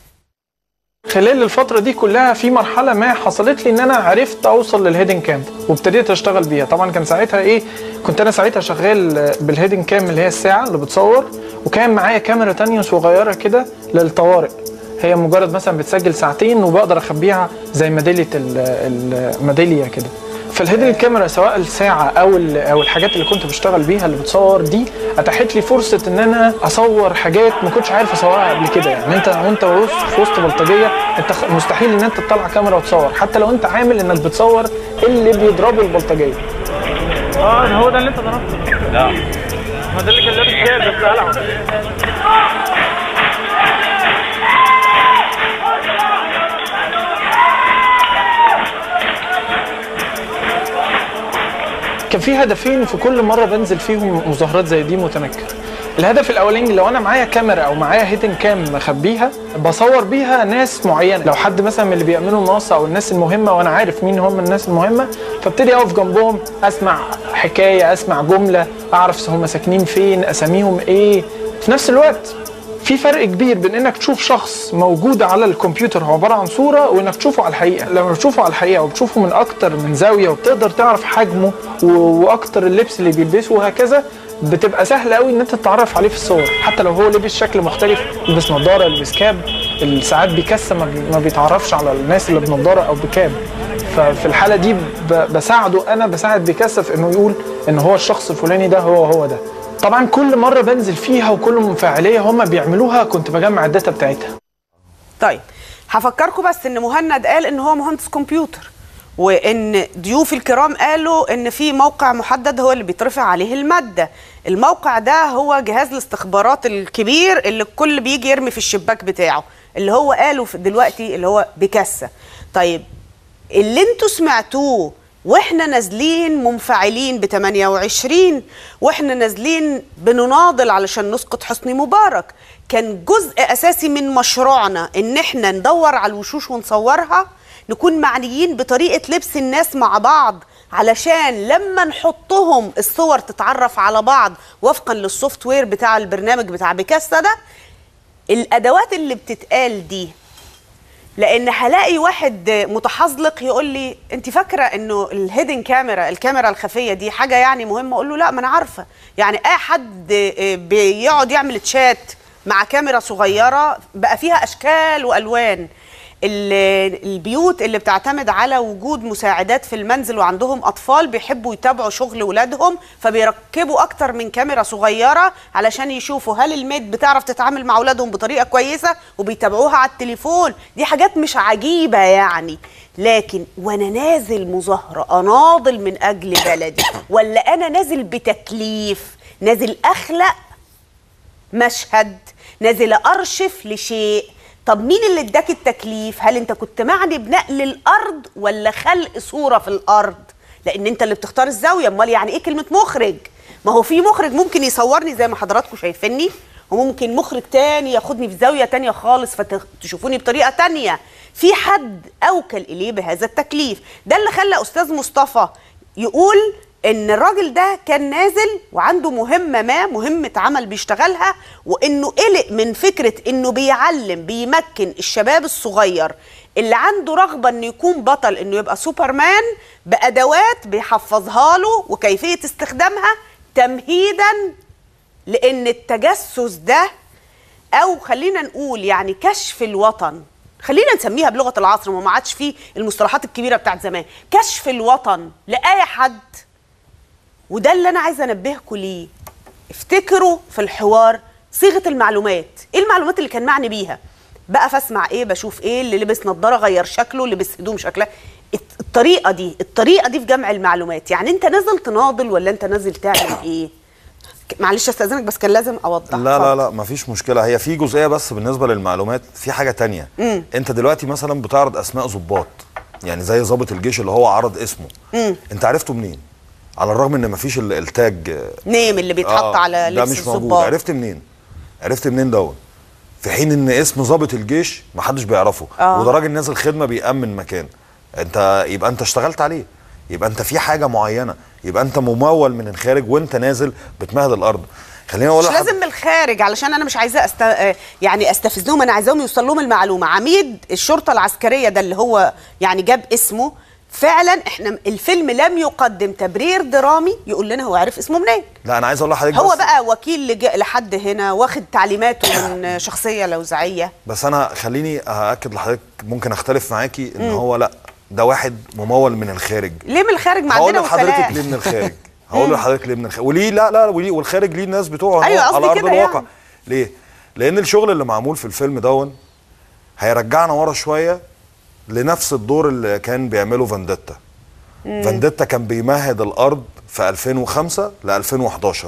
Speaker 2: خلال الفترة دي كلها في مرحلة ما حصلت لي ان انا عرفت اوصل للهيدن كام وابتديت اشتغل بيها طبعا كان ساعتها ايه كنت انا ساعتها شغال بالهيدن كام اللي هي الساعة اللي بتصور وكان معايا كاميرا تانية صغيرة كده للطوارئ هي مجرد مثلا بتسجل ساعتين وبقدر اخبيها زي ميدالية ال- الميدالية كده فالهيدن الكاميرا سواء الساعة أو ال- أو الحاجات اللي كنت بشتغل بيها اللي بتصور دي أتاحت لي فرصة إن أنا أصور حاجات ما كنتش عارف أصورها قبل كده يعني أنت وأنت وسط- في وسط بلطجية أنت خ- مستحيل إن أنت تطلع كاميرا وتصور حتى لو أنت عامل إنك بتصور اللي بيضربوا البلطجية. اه هو ده اللي أنت ضربته؟ لا ما ده اللي كان لابس جاز بس قلعه كان في هدفين في كل مره بنزل فيهم مظاهرات زي دي متنكر الهدف الاولاني لو انا معايا كاميرا او معايا هيدن كام مخبيها بصور بيها ناس معينه لو حد مثلا من اللي بيعملوا منصه او الناس المهمه وانا عارف مين هم الناس المهمه فابتدي اقف جنبهم اسمع حكايه اسمع جمله اعرف هم ساكنين فين اساميهم ايه في نفس الوقت في فرق كبير بين انك تشوف شخص موجود على الكمبيوتر هو عباره عن صوره وانك تشوفه على الحقيقه لما بتشوفه على الحقيقه وبتشوفه من اكتر من زاويه وبتقدر تعرف حجمه و- واكتر اللبس اللي بيلبسه وهكذا بتبقى سهل قوي ان انت تتعرف عليه في الصور حتى لو هو لبس شكل مختلف لبس نظاره لبس كاب ساعات بيكسر ما بي- ما بيتعرفش على الناس اللي بنظاره او بكاب ففي الحاله دي ب- بساعده انا بساعد بيكسر في انه يقول ان هو الشخص الفلاني ده هو هو ده طبعا كل مره بنزل فيها وكل منفعليه هم بيعملوها كنت بجمع الداتا بتاعتها
Speaker 1: طيب هفكركم بس ان مهند قال ان هو مهندس كمبيوتر وان ضيوف الكرام قالوا ان في موقع محدد هو اللي بيترفع عليه الماده الموقع ده هو جهاز الاستخبارات الكبير اللي الكل بيجي يرمي في الشباك بتاعه اللي هو قالوا في دلوقتي اللي هو بكاسه طيب اللي انتوا سمعتوه واحنا نازلين منفعلين ب 28 واحنا نازلين بنناضل علشان نسقط حسني مبارك كان جزء اساسي من مشروعنا ان احنا ندور على الوشوش ونصورها نكون معنيين بطريقه لبس الناس مع بعض علشان لما نحطهم الصور تتعرف على بعض وفقا للسوفت وير بتاع البرنامج بتاع بيكاستا ده الادوات اللي بتتقال دي لان هلاقي واحد متحزلق يقول لي انت فاكره انه الهيدن كاميرا الكاميرا الخفيه دي حاجه يعني مهمه اقول له لا ما انا عارفه يعني اي حد بيقعد يعمل تشات مع كاميرا صغيره بقى فيها اشكال والوان ال- البيوت اللي بتعتمد على وجود مساعدات في المنزل وعندهم اطفال بيحبوا يتابعوا شغل ولادهم فبيركبوا اكتر من كاميرا صغيره علشان يشوفوا هل الميد بتعرف تتعامل مع اولادهم بطريقه كويسه وبيتابعوها على التليفون دي حاجات مش عجيبه يعني لكن وانا نازل مظاهره اناضل من اجل بلدي ولا انا نازل بتكليف نازل اخلق مشهد نازل ارشف لشيء طب مين اللي اداك التكليف هل انت كنت معني بنقل الارض ولا خلق صوره في الارض لان انت اللي بتختار الزاويه امال يعني ايه كلمه مخرج ما هو في مخرج ممكن يصورني زي ما حضراتكم شايفيني وممكن مخرج تاني ياخدني في زاويه تانية خالص فتشوفوني بطريقه تانية في حد اوكل اليه بهذا التكليف ده اللي خلى استاذ مصطفى يقول ان الراجل ده كان نازل وعنده مهمه ما مهمه عمل بيشتغلها وانه قلق من فكره انه بيعلم بيمكن الشباب الصغير اللي عنده رغبه انه يكون بطل انه يبقى سوبرمان بادوات بيحفظها له وكيفيه استخدامها تمهيدا لان التجسس ده او خلينا نقول يعني كشف الوطن خلينا نسميها بلغه العصر ما عادش فيه المصطلحات الكبيره بتاعت زمان كشف الوطن لاي حد وده اللي انا عايزه انبهكم ليه افتكروا في الحوار صيغه المعلومات ايه المعلومات اللي كان معني بيها بقى فاسمع ايه بشوف ايه اللي لبس نظاره غير شكله لبس هدوم شكلها الت- الطريقه دي الطريقه دي في جمع المعلومات يعني انت نازل تناضل ولا انت نازل تعمل ايه ك- معلش استاذنك بس كان لازم اوضح
Speaker 7: لا
Speaker 1: اتفضل.
Speaker 7: لا لا مفيش مشكله هي في جزئيه بس بالنسبه للمعلومات في حاجه تانية
Speaker 1: مم.
Speaker 7: انت دلوقتي مثلا بتعرض اسماء ضباط يعني زي ضابط الجيش اللي هو عرض اسمه
Speaker 1: مم.
Speaker 7: انت عرفته منين على الرغم ان مفيش ال- التاج آه،
Speaker 1: نيم اللي بيتحط
Speaker 7: آه،
Speaker 1: على
Speaker 7: ده
Speaker 1: لبس
Speaker 7: مش موجود
Speaker 1: الضباط
Speaker 7: عرفت منين عرفت منين دوت في حين ان اسم ضابط الجيش محدش بيعرفه
Speaker 1: آه.
Speaker 7: وده راجل نازل خدمه بيأمن مكان انت يبقى انت اشتغلت عليه يبقى انت في حاجه معينه يبقى انت ممول من الخارج وانت نازل بتمهد الارض خليني اقول
Speaker 1: مش
Speaker 7: لحضرتك-
Speaker 1: لازم من الخارج علشان انا مش عايزاه أست... آه، يعني استفزهم انا عايزاهم يوصل لهم المعلومه عميد الشرطه العسكريه ده اللي هو يعني جاب اسمه فعلا احنا الفيلم لم يقدم تبرير درامي يقول لنا هو عارف اسمه منين
Speaker 7: لا انا عايز اقول لحضرتك
Speaker 1: هو
Speaker 7: بس
Speaker 1: بقى وكيل لج... لحد هنا واخد تعليماته من شخصيه لوزعيه
Speaker 7: بس انا خليني ااكد لحضرتك ممكن اختلف معاكي ان
Speaker 1: مم.
Speaker 7: هو لا ده واحد ممول من الخارج
Speaker 1: ليه من الخارج ما
Speaker 7: هقول
Speaker 1: عندنا
Speaker 7: لحضرتك
Speaker 1: وكلاء
Speaker 7: ليه من الخارج هقول لحضرتك ليه من الخارج وليه لا لا وليه والخارج ليه الناس بتوعه
Speaker 1: أيوة،
Speaker 7: هو
Speaker 1: قصدي
Speaker 7: على ارض
Speaker 1: كده
Speaker 7: الواقع
Speaker 1: يعني.
Speaker 7: ليه لان الشغل اللي معمول في الفيلم دون هيرجعنا ورا شويه لنفس الدور اللي كان بيعمله فانديتا فانديتا كان بيمهد الارض في 2005 ل 2011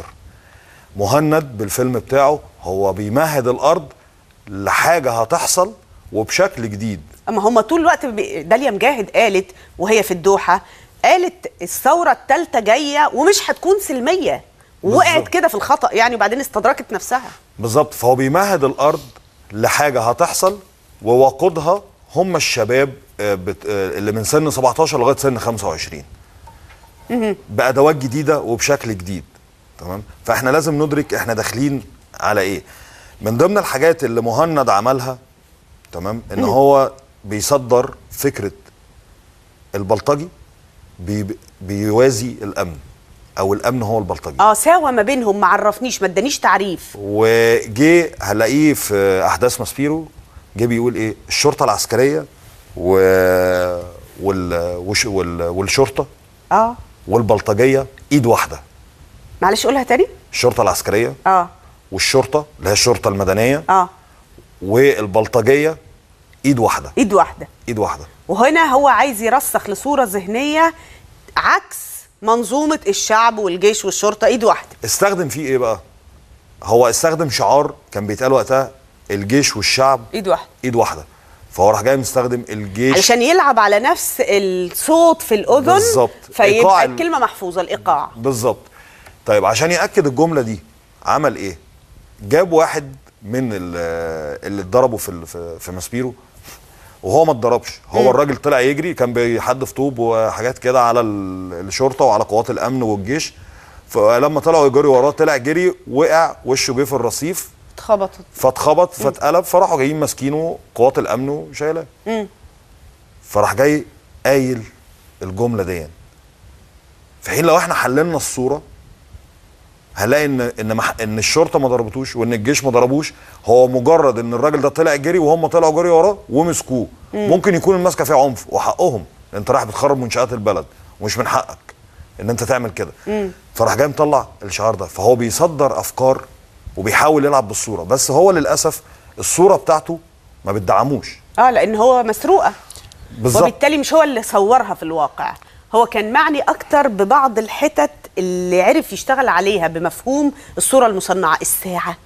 Speaker 7: مهند بالفيلم بتاعه هو بيمهد الارض لحاجه هتحصل وبشكل جديد
Speaker 1: اما هم طول الوقت بي- داليا مجاهد قالت وهي في الدوحه قالت الثوره الثالثه جايه ومش هتكون سلميه ووقعت
Speaker 7: بالظبط.
Speaker 1: كده في الخطا يعني وبعدين استدركت نفسها
Speaker 7: بالظبط فهو بيمهد الارض لحاجه هتحصل ووقودها هم الشباب آه، بت- آه، اللي من سن 17 لغايه سن 25 بادوات جديده وبشكل جديد تمام فاحنا لازم ندرك احنا داخلين على ايه من ضمن الحاجات اللي مهند عملها تمام ان هو بيصدر فكره البلطجي بي بيوازي الامن او الامن هو البلطجي
Speaker 1: اه ساوى ما بينهم ما عرفنيش ما ادانيش تعريف
Speaker 7: وجه هنلاقيه في احداث ماسبيرو جه بيقول ايه الشرطه العسكريه و وال... وش... وال... والشرطه
Speaker 1: اه
Speaker 7: والبلطجيه ايد واحده
Speaker 1: معلش قولها تاني
Speaker 7: الشرطه العسكريه
Speaker 1: اه
Speaker 7: والشرطه اللي هي الشرطه المدنيه
Speaker 1: اه
Speaker 7: والبلطجيه ايد واحده
Speaker 1: ايد واحده
Speaker 7: ايد واحده
Speaker 1: وهنا هو عايز يرسخ لصوره ذهنيه عكس منظومه الشعب والجيش والشرطه ايد واحده
Speaker 7: استخدم فيه ايه بقى هو استخدم شعار كان بيتقال وقتها الجيش والشعب
Speaker 1: ايد واحده
Speaker 7: ايد واحده فهو راح جاي مستخدم الجيش
Speaker 1: علشان يلعب على نفس الصوت في الاذن
Speaker 7: بالظبط. إيقاع
Speaker 1: فيبقى
Speaker 7: ال-
Speaker 1: الكلمه محفوظه الايقاع
Speaker 7: بالظبط طيب عشان ياكد الجمله دي عمل ايه جاب واحد من ال- اللي اتضربوا في ال- في في ماسبيرو وهو ما اتضربش هو الراجل طلع يجري كان بيحدف طوب وحاجات كده على ال- الشرطه وعلى قوات الامن والجيش فلما طلعوا يجري وراه طلع جري وقع وشه جه في الرصيف
Speaker 1: اتخبطت
Speaker 7: فاتخبط فاتقلب فراحوا جايين ماسكينه قوات الامن وشايلاه فراح جاي قايل الجمله دي في حين لو احنا حللنا الصوره هنلاقي ان ان مح... ان الشرطه ما ضربتوش وان الجيش ما ضربوش هو مجرد ان الراجل ده طلع جري وهم طلعوا جري وراه ومسكوه ممكن يكون المسكه فيها عنف وحقهم انت رايح بتخرب منشات البلد ومش من حقك ان انت تعمل كده فراح جاي مطلع الشعار ده فهو بيصدر افكار وبيحاول يلعب بالصوره بس هو للاسف الصوره بتاعته ما بتدعموش
Speaker 1: اه لان هو مسروقه
Speaker 7: بالظبط
Speaker 1: وبالتالي مش هو اللي صورها في الواقع هو كان معني اكتر ببعض الحتت اللي عرف يشتغل عليها بمفهوم الصوره المصنعه الساعه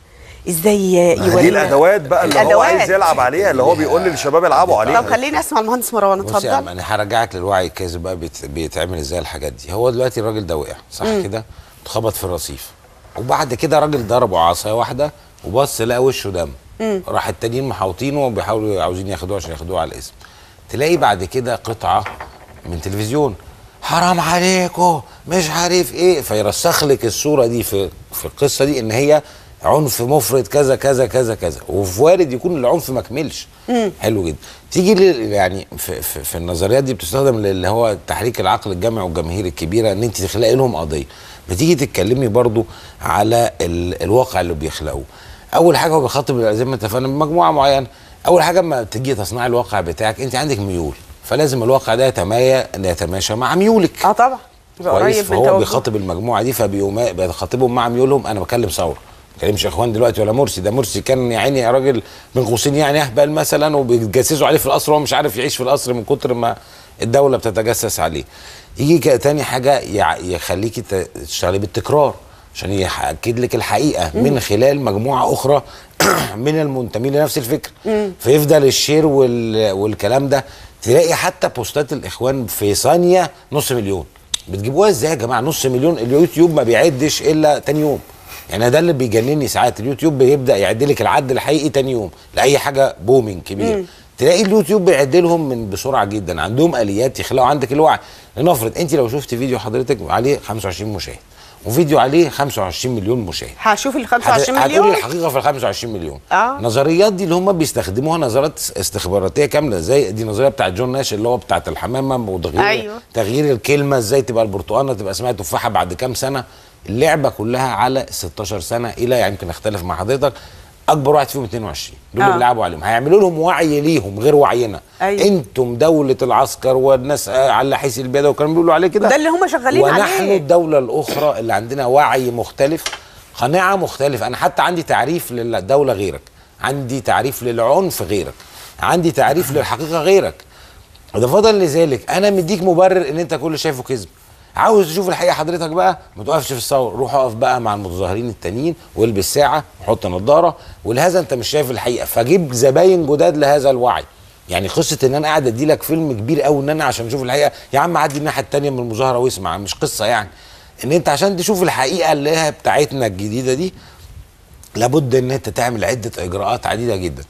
Speaker 1: ازاي
Speaker 7: ما هي دي
Speaker 1: يورينا
Speaker 7: الادوات بقى اللي هو
Speaker 1: الأدوات.
Speaker 7: عايز يلعب عليها اللي هو بيقول للشباب العبوا عليها
Speaker 1: طب خليني اسمع المهندس مروان
Speaker 6: بص يا عم
Speaker 1: اتفضل
Speaker 6: انا هرجعك للوعي الكاذب بقى بيت- بيتعمل ازاي الحاجات دي هو دلوقتي الراجل ده وقع صح كده اتخبط في الرصيف وبعد كده راجل ضربه عصايه واحده وبص لقى وشه دم راح التانيين محاوطينه وبيحاولوا عاوزين ياخدوه عشان ياخدوه على الاسم تلاقي بعد كده قطعه من تلفزيون حرام عليكم مش عارف ايه فيرسخ لك الصوره دي في في القصه دي ان هي عنف مفرط كذا كذا كذا كذا وفي وارد يكون العنف ما كملش حلو جدا تيجي لل- يعني في, في, في النظريات دي بتستخدم اللي هو تحريك العقل الجمعي والجماهير الكبيره ان انت تخلقي لهم قضيه بتيجي تتكلمي برضو على ال الواقع اللي بيخلقوه اول حاجه هو بيخاطب زي ما اتفقنا بمجموعه معينه اول حاجه اما تيجي تصنعي الواقع بتاعك انت عندك ميول فلازم الواقع ده يتمايا يتماشى مع ميولك
Speaker 1: اه طبعا يبقى
Speaker 6: كويس
Speaker 1: قريب من
Speaker 6: فهو
Speaker 1: توجه.
Speaker 6: بيخاطب المجموعه دي فبيقوم بيخاطبهم مع ميولهم انا بكلم ثوره ما بكلمش اخوان دلوقتي ولا مرسي ده مرسي كان يا عيني يا راجل من قوسين يعني اهبل مثلا وبيتجسسوا عليه في القصر وهو مش عارف يعيش في القصر من كتر ما الدوله بتتجسس عليه يجي ك- تاني حاجه يع- يخليكي ت- تشتغلي بالتكرار عشان ياكد لك الحقيقه من خلال مجموعه اخرى من المنتمين لنفس الفكر فيفضل الشير وال... والكلام ده تلاقي حتى بوستات الاخوان في ثانيه نص مليون بتجيبوها ازاي يا جماعه نص مليون اليوتيوب ما بيعدش الا تاني يوم يعني ده اللي بيجنني ساعات اليوتيوب بيبدا يعد لك العد الحقيقي تاني يوم لاي حاجه بومينج كبير تلاقي اليوتيوب بيعد لهم من بسرعه جدا عندهم اليات يخلقوا عندك الوعي لنفرض انت لو شفت فيديو حضرتك عليه 25 مشاهد وفيديو عليه 25 مليون مشاهد
Speaker 1: هشوف ال
Speaker 6: هت-
Speaker 1: 25
Speaker 6: هتقولي
Speaker 1: مليون
Speaker 6: الحقيقه في ال 25 مليون
Speaker 1: آه.
Speaker 6: نظريات دي اللي هم بيستخدموها نظريات استخباراتيه كامله زي دي نظريه بتاعت جون ناش اللي هو بتاعت الحمامه وتغيير
Speaker 1: أيوة.
Speaker 6: تغيير الكلمه ازاي تبقى البرتقانه تبقى اسمها تفاحه بعد كام سنه اللعبه كلها على 16 سنه الى يعني يمكن اختلف مع حضرتك اكبر واحد فيهم 22 دول
Speaker 1: آه.
Speaker 6: اللي لعبوا عليهم هيعملوا لهم وعي ليهم غير وعينا
Speaker 1: أيوة.
Speaker 6: انتم دوله العسكر والناس آه، على حيث البيضه وكانوا بيقولوا عليه كده
Speaker 1: ده اللي هم شغالين
Speaker 6: ونحن
Speaker 1: عليه
Speaker 6: الدولة الأخرى اللي عندنا وعي مختلف قناعة مختلفة أنا حتى عندي تعريف للدولة غيرك عندي تعريف للعنف غيرك عندي تعريف للحقيقة غيرك إضافة لذلك أنا مديك مبرر إن أنت كل اللي شايفه كذب عاوز تشوف الحقيقة حضرتك بقى ما تقفش في الثورة روح اقف بقى مع المتظاهرين التانيين والبس ساعة وحط نظارة ولهذا أنت مش شايف الحقيقة فجيب زباين جداد لهذا الوعي يعني قصه ان انا قاعد ادي لك فيلم كبير قوي ان انا عشان اشوف الحقيقه يا عم عدي الناحيه التانيه من المظاهره واسمع مش قصه يعني ان انت عشان تشوف الحقيقه اللي هي بتاعتنا الجديده دي لابد ان انت تعمل عده اجراءات عديده جدا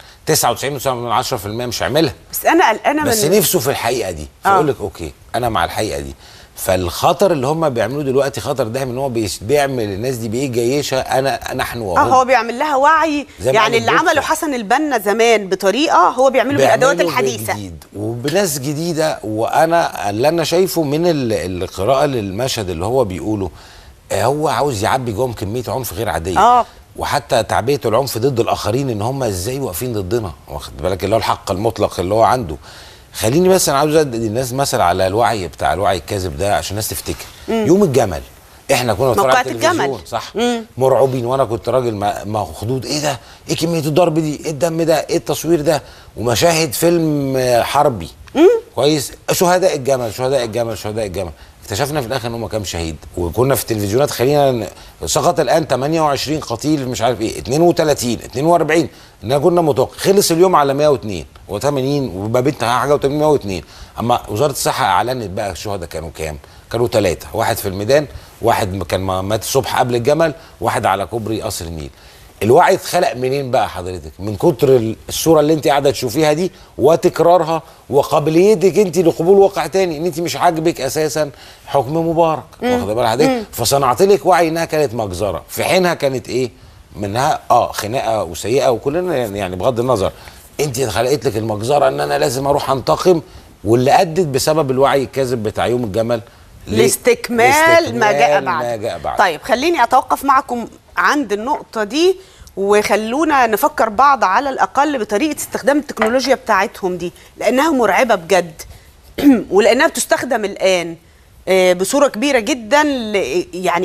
Speaker 6: 99.9% مش هيعملها
Speaker 1: بس انا قلقانه
Speaker 6: بس
Speaker 1: من
Speaker 6: نفسه في الحقيقه دي
Speaker 1: آه.
Speaker 6: فيقول لك اوكي انا مع الحقيقه دي فالخطر اللي هم بيعملوه دلوقتي خطر دايما ان هو بيش- بيعمل الناس دي بايه جيشه انا نحن
Speaker 1: اه
Speaker 6: وهم
Speaker 1: هو بيعمل لها وعي
Speaker 6: زي ما
Speaker 1: يعني
Speaker 6: قال
Speaker 1: اللي
Speaker 6: الدكتور.
Speaker 1: عمله حسن البنا زمان بطريقه هو بيعمله بالادوات
Speaker 6: بيعملوا
Speaker 1: الحديثه
Speaker 6: بجديد وبناس جديده وانا اللي انا شايفه من ال- القراءه للمشهد اللي هو بيقوله آه، هو عاوز يعبي جواهم كميه عنف غير عاديه
Speaker 1: آه.
Speaker 6: وحتى تعبئه العنف ضد الاخرين ان هم ازاي واقفين ضدنا واخد بالك اللي هو الحق المطلق اللي هو عنده خليني بس انا عاوز ادي الناس مثل على الوعي بتاع الوعي الكاذب ده عشان الناس تفتكر يوم الجمل احنا كنا بنتفرج على
Speaker 1: موقعة
Speaker 6: التلفزيون
Speaker 1: الجمل.
Speaker 6: صح مرعوبين وانا كنت راجل م- مخضوض ايه ده ايه كميه الضرب دي ايه الدم ده ايه التصوير ده ومشاهد فيلم آه، حربي كويس شهداء الجمل شهداء الجمل شهداء الجمل اكتشفنا في الاخر ان هم كام شهيد وكنا في التلفزيونات خلينا ن- سقط الان 28 قتيل مش عارف ايه 32 42 ان كنا متوقع خلص اليوم على 102 و80 وما بين حاجه و80 102 اما وزاره الصحه اعلنت بقى الشهداء كانوا كام كانوا ثلاثه واحد في الميدان واحد م- كان م- مات الصبح قبل الجمل واحد على كوبري قصر النيل الوعي اتخلق منين بقى حضرتك من كتر ال- الصوره اللي انت قاعده تشوفيها دي وتكرارها وقابليتك انت لقبول واقع تاني ان انت مش عاجبك اساسا حكم مبارك واخده بال حضرتك فصنعت لك وعي انها كانت مجزره في حينها كانت ايه منها اه خناقه وسيئه وكلنا يعني بغض النظر انت خلقت لك المجزره ان انا لازم اروح انتقم واللي ادت بسبب الوعي الكاذب بتاع يوم الجمل ل-
Speaker 1: لاستكمال ما جاء
Speaker 6: لاستكمال
Speaker 1: بعد
Speaker 6: ما جاء بعد
Speaker 1: طيب خليني اتوقف معكم عند النقطه دي وخلونا نفكر بعض على الاقل بطريقه استخدام التكنولوجيا بتاعتهم دي لانها مرعبه بجد ولانها بتستخدم الان آه، بصوره كبيره جدا ل- يعني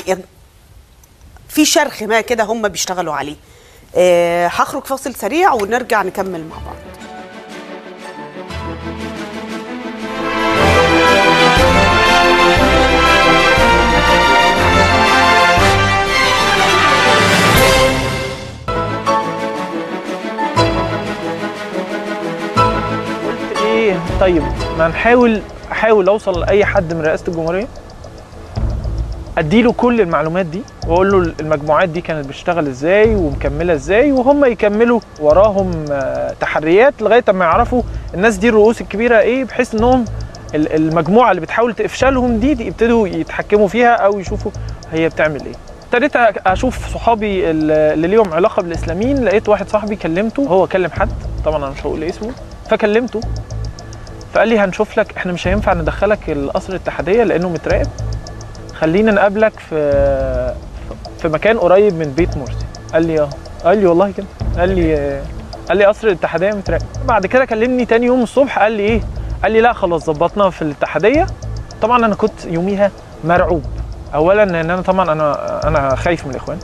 Speaker 1: في شرخ ما كده هم بيشتغلوا عليه آه، هخرج فاصل سريع ونرجع نكمل مع بعض
Speaker 2: قلت ايه طيب ما نحاول احاول اوصل لاي حد من رئاسه الجمهوريه اديله كل المعلومات دي واقول له المجموعات دي كانت بتشتغل ازاي ومكمله ازاي وهم يكملوا وراهم آه، تحريات لغايه ما يعرفوا الناس دي الرؤوس الكبيره ايه بحيث انهم ال- المجموعه اللي بتحاول تفشلهم دي, دي يبتدوا يتحكموا فيها او يشوفوا هي بتعمل ايه ابتديت أ- اشوف صحابي ال- اللي ليهم علاقه بالاسلاميين لقيت واحد صاحبي كلمته هو كلم حد طبعا انا مش هقول اسمه فكلمته فقال لي هنشوف لك احنا مش هينفع ندخلك القصر الاتحاديه لانه متراقب خلينا نقابلك في في مكان قريب من بيت مرسي قال لي اه قال لي والله كده قال لي آه، قال لي قصر الاتحاديه متراقب بعد كده كلمني تاني يوم الصبح قال لي ايه قال لي لا خلاص ظبطنا في الاتحاديه طبعا انا كنت يوميها مرعوب اولا ان انا طبعا انا انا خايف من الاخوان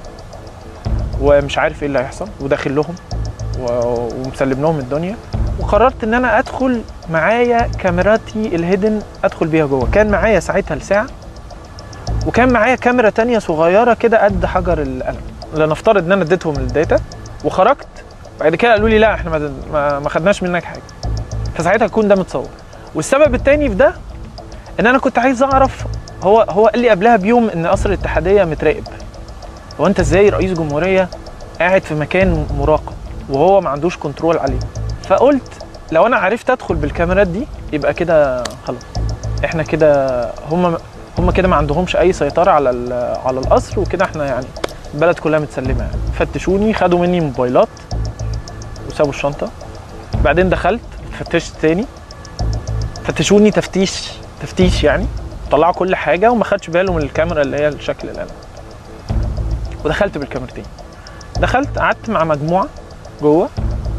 Speaker 2: ومش عارف ايه اللي هيحصل وداخل لهم و- ومسلم لهم الدنيا وقررت ان انا ادخل معايا كاميراتي الهيدن ادخل بيها جوه كان معايا ساعتها الساعه وكان معايا كاميرا تانية صغيره كده قد حجر القلم لنفترض ان انا اديتهم الداتا وخرجت بعد كده قالوا لي لا احنا ما- ما, ما خدناش منك حاجه فساعتها يكون ده متصور والسبب التاني في ده ان انا كنت عايز اعرف هو هو قال لي قبلها بيوم ان قصر الاتحاديه متراقب هو انت ازاي رئيس جمهوريه قاعد في مكان مراقب وهو ما عندوش كنترول عليه فقلت لو انا عرفت ادخل بالكاميرات دي يبقى كده خلاص احنا كده هم هم كده ما عندهمش اي سيطره على ال- على القصر وكده احنا يعني البلد كلها متسلمه يعني فتشوني خدوا مني موبايلات وسابوا الشنطه بعدين دخلت فتشت تاني فتشوني تفتيش تفتيش يعني طلعوا كل حاجه وما خدش باله من الكاميرا اللي هي الشكل القلم ودخلت بالكاميرتين دخلت قعدت مع مجموعه جوه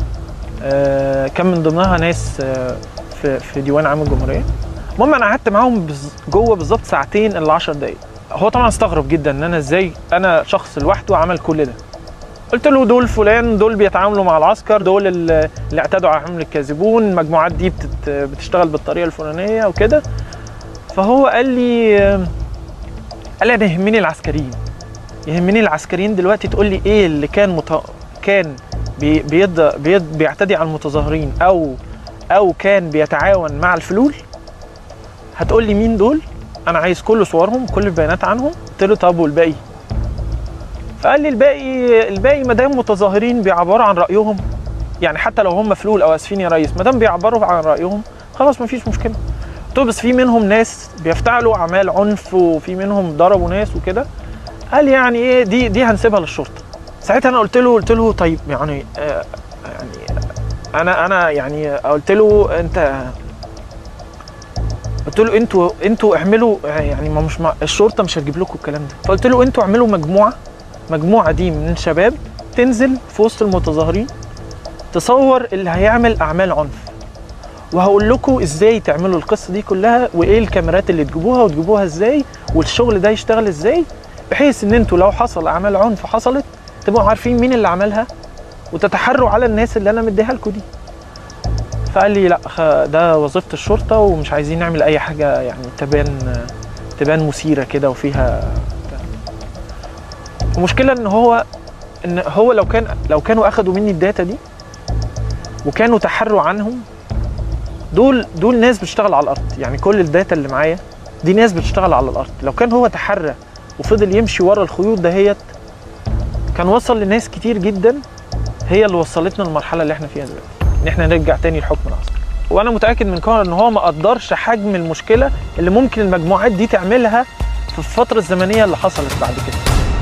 Speaker 2: آه كان من ضمنها ناس آه في في ديوان عام الجمهوريه المهم انا قعدت معاهم بز- جوه بالظبط ساعتين الا 10 دقائق هو طبعا استغرب جدا ان انا ازاي انا شخص لوحده عمل كل ده قلت له دول فلان دول بيتعاملوا مع العسكر دول ال- اللي اعتدوا على حمل الكاذبون المجموعات دي بتت بتشتغل بالطريقه الفلانيه وكده فهو قال لي قال لي انا يهمني العسكريين يهمني العسكريين دلوقتي تقول لي ايه اللي كان مت... كان بي... بيد... بيد... بيعتدي على المتظاهرين او او كان بيتعاون مع الفلول هتقول لي مين دول انا عايز كل صورهم كل البيانات عنهم قلت له طب والباقي فقال لي الباقي الباقي ما دام متظاهرين بيعبروا عن رايهم يعني حتى لو هم فلول او اسفين يا ريس ما دام بيعبروا عن رايهم خلاص ما فيش مشكله قلت له بس في منهم ناس بيفتعلوا اعمال عنف وفي منهم ضربوا ناس وكده قال لي يعني ايه دي دي هنسيبها للشرطه ساعتها انا قلت له قلت له طيب يعني آه يعني انا انا يعني قلت له انت قلت له انتوا انتوا اعملوا يعني ما مش مع الشرطه مش هتجيب لكم الكلام ده فقلت له انتوا اعملوا مجموعه مجموعه دي من شباب تنزل في وسط المتظاهرين تصور اللي هيعمل اعمال عنف وهقول لكم ازاي تعملوا القصه دي كلها وايه الكاميرات اللي تجيبوها وتجيبوها ازاي والشغل ده يشتغل ازاي بحيث ان انتوا لو حصل اعمال عنف حصلت تبقوا عارفين مين اللي عملها وتتحروا على الناس اللي انا مديها لكم دي فقال لي لا خ- ده وظيفه الشرطه ومش عايزين نعمل اي حاجه يعني تبان تبان مثيره كده وفيها بتاع. المشكله ان هو ان هو لو كان لو كانوا اخدوا مني الداتا دي وكانوا تحروا عنهم دول دول ناس بتشتغل على الارض يعني كل الداتا اللي معايا دي ناس بتشتغل على الارض لو كان هو تحرى وفضل يمشي ورا الخيوط دهيت كان وصل لناس كتير جدا هي اللي وصلتنا للمرحله اللي احنا فيها دلوقتي ان احنا نرجع تاني لحكم العسكر وانا متاكد من كونر ان هو ما قدرش حجم المشكله اللي ممكن المجموعات دي تعملها في الفتره الزمنيه اللي حصلت بعد كده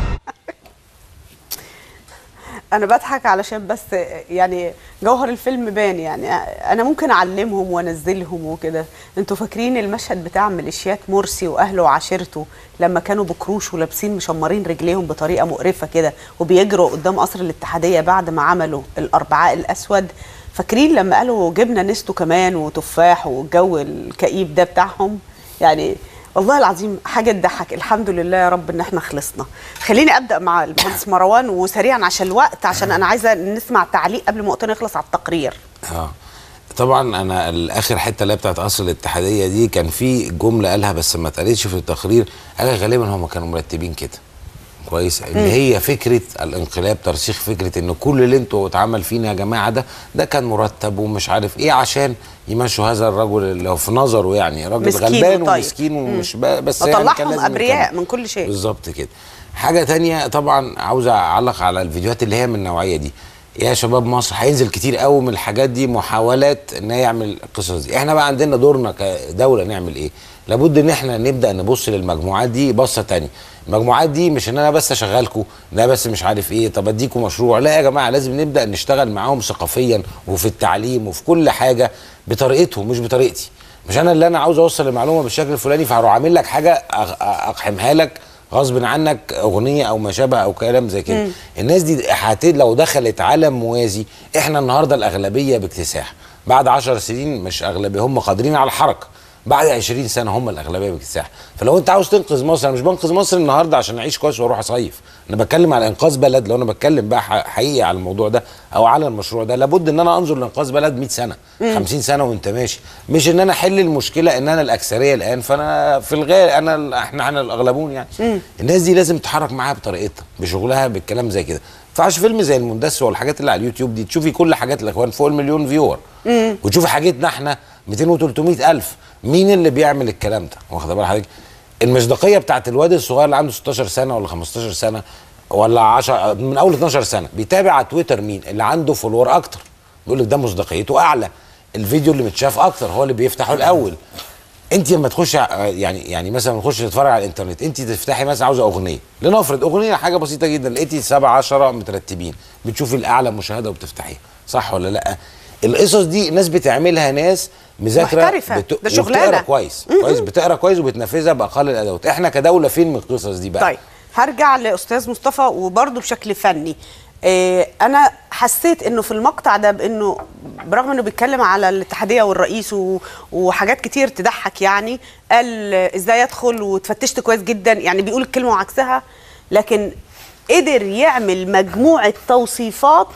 Speaker 1: انا بضحك علشان بس يعني جوهر الفيلم بان يعني انا ممكن اعلمهم وانزلهم وكده انتوا فاكرين المشهد بتاع ميليشيات مرسي واهله وعشيرته لما كانوا بكروش ولابسين مشمرين رجليهم بطريقه مقرفه كده وبيجروا قدام قصر الاتحاديه بعد ما عملوا الاربعاء الاسود فاكرين لما قالوا جبنا نستو كمان وتفاح والجو الكئيب ده بتاعهم يعني والله العظيم حاجه تضحك الحمد لله يا رب ان احنا خلصنا خليني ابدا مع المهندس مروان وسريعا عشان الوقت عشان انا عايزه نسمع تعليق قبل ما وقتنا يخلص على التقرير
Speaker 6: اه طبعا انا الاخر حته اللي هي بتاعت قصر الاتحاديه دي كان في جمله قالها بس ما اتقالتش في التقرير قال غالبا هم كانوا مرتبين كده كويس ان هي فكره الانقلاب ترسيخ فكره ان كل اللي انتوا اتعمل فينا يا جماعه ده ده كان مرتب ومش عارف ايه عشان يمشوا هذا الرجل اللي هو في نظره يعني راجل
Speaker 1: مسكين
Speaker 6: غلبان
Speaker 1: وطيب.
Speaker 6: ومسكين ومش ب- بس يعني كان
Speaker 1: وطلعهم
Speaker 6: لازم
Speaker 1: ابرياء
Speaker 6: يكمل.
Speaker 1: من كل شيء
Speaker 6: بالظبط كده حاجه تانية طبعا عاوز اعلق على الفيديوهات اللي هي من النوعيه دي يا شباب مصر هينزل كتير قوي من الحاجات دي محاولات ان هي يعمل القصص دي احنا بقى عندنا دورنا كدوله نعمل ايه لابد ان احنا نبدا نبص للمجموعات دي بصه تانية المجموعات دي مش ان انا بس اشغلكم لا بس مش عارف ايه طب اديكم مشروع لا يا جماعه لازم نبدا نشتغل معاهم ثقافيا وفي التعليم وفي كل حاجه بطريقتهم مش بطريقتي مش انا اللي انا عاوز اوصل المعلومه بالشكل الفلاني فهروح عامل لك حاجه أغ- اقحمها لك غصب عنك اغنيه او ما شابه او كلام زي كده الناس دي هت- لو دخلت عالم موازي احنا النهارده الاغلبيه باكتساح بعد عشر سنين مش اغلبيه هم قادرين على الحركه بعد 20 سنه هم الاغلبيه باكتساح فلو انت عاوز تنقذ مصر انا مش بنقذ مصر النهارده عشان اعيش كويس واروح اصيف انا بتكلم على انقاذ بلد لو انا بتكلم بقى ح- حقيقي على الموضوع ده او على المشروع ده لابد ان انا انظر لانقاذ بلد 100 سنه 50 سنه وانت ماشي مش ان انا احل المشكله ان انا الاكثريه الان فانا في الغالب انا ال- احنا احنا الاغلبون يعني الناس دي لازم تتحرك معاها بطريقتها بشغلها بالكلام زي كده فعش فيلم زي المندسر والحاجات اللي على اليوتيوب دي تشوفي كل حاجات الاخوان فوق المليون فيور وتشوفي حاجتنا احنا 200 و300 الف مين اللي بيعمل الكلام ده واخد بال حضرتك المصداقيه بتاعت الواد الصغير اللي عنده 16 سنه ولا 15 سنه ولا 10 من اول 12 سنه بيتابع على تويتر مين اللي عنده فولور اكتر بيقول لك ده مصداقيته اعلى الفيديو اللي متشاف اكتر هو اللي بيفتحه الاول انت لما تخش ع- يعني يعني مثلا تخش تتفرج على الانترنت انت تفتحي مثلا عاوزه اغنيه لنفرض اغنيه حاجه بسيطه جدا لقيتي 7 10 مترتبين بتشوفي الاعلى مشاهده وبتفتحيها صح ولا لا القصص دي ناس بتعملها ناس مذاكره
Speaker 1: محترفة. ده
Speaker 6: وبتقرا
Speaker 1: شغلانة.
Speaker 6: كويس كويس بتقرا كويس وبتنفذها باقل الادوات احنا كدوله فين من القصص دي بقى
Speaker 1: طيب هرجع لاستاذ مصطفى وبرضه بشكل فني إيه انا حسيت انه في المقطع ده بانه برغم انه بيتكلم على الاتحاديه والرئيس و- وحاجات كتير تضحك يعني قال ازاي ادخل وتفتشت كويس جدا يعني بيقول الكلمه وعكسها لكن قدر يعمل مجموعه توصيفات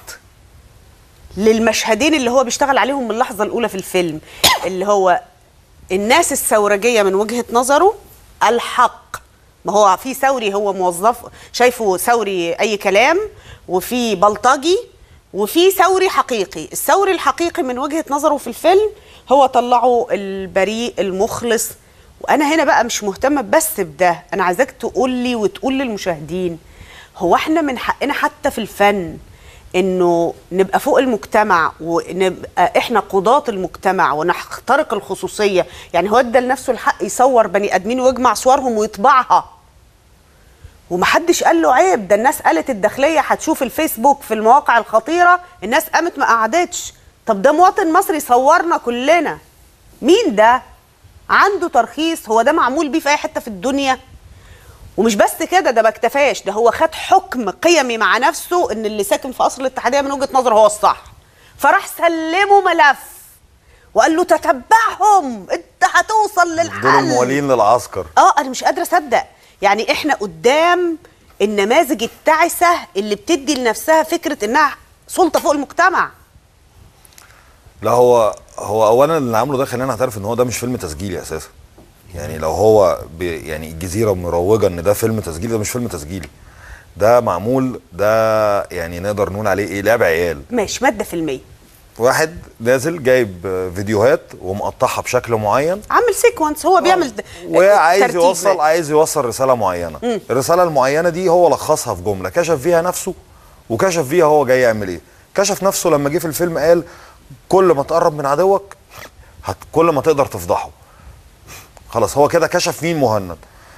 Speaker 1: للمشهدين اللي هو بيشتغل عليهم من اللحظه الاولى في الفيلم اللي هو الناس الثورجيه من وجهه نظره الحق ما هو في ثوري هو موظف شايفه ثوري اي كلام وفي بلطجي وفي ثوري حقيقي الثوري الحقيقي من وجهه نظره في الفيلم هو طلعه البريء المخلص وانا هنا بقى مش مهتمه بس بده انا عايزاك تقول لي وتقول للمشاهدين هو احنا من حقنا حتى في الفن انه نبقى فوق المجتمع ونبقى احنا قضاة المجتمع ونخترق الخصوصيه يعني هو ادى لنفسه الحق يصور بني ادمين ويجمع صورهم ويطبعها ومحدش قال له عيب ده الناس قالت الداخليه هتشوف الفيسبوك في المواقع الخطيره الناس قامت ما قعدتش طب ده مواطن مصري صورنا كلنا مين ده عنده ترخيص هو ده معمول بيه في اي حته في الدنيا ومش بس كده ده ما اكتفاش ده هو خد حكم قيمي مع نفسه ان اللي ساكن في قصر الاتحاديه من وجهه نظره هو الصح فراح سلمه ملف وقال له تتبعهم انت هتوصل للحل
Speaker 7: دول الموالين للعسكر
Speaker 1: اه انا مش قادره اصدق يعني احنا قدام النماذج التعسه اللي بتدي لنفسها فكره انها سلطه فوق المجتمع
Speaker 7: لا هو هو اولا اللي عامله ده خلينا نعترف ان هو ده مش فيلم تسجيلي اساسا يعني لو هو بي يعني الجزيره مروجه ان ده فيلم تسجيلي ده مش فيلم تسجيلي ده معمول ده يعني نقدر نقول عليه ايه لعب عيال
Speaker 1: ماشي ماده في المية
Speaker 7: واحد نازل جايب فيديوهات ومقطعها بشكل معين
Speaker 1: عامل سيكونس هو بيعمل د-
Speaker 7: وعايز
Speaker 1: ترتيب.
Speaker 7: يوصل عايز يوصل رساله معينه الرساله المعينه دي هو لخصها في جمله كشف فيها نفسه وكشف فيها هو جاي يعمل ايه كشف نفسه لما جه في الفيلم قال كل ما تقرب من عدوك هت كل ما تقدر تفضحه خلاص هو كده كشف مين مهند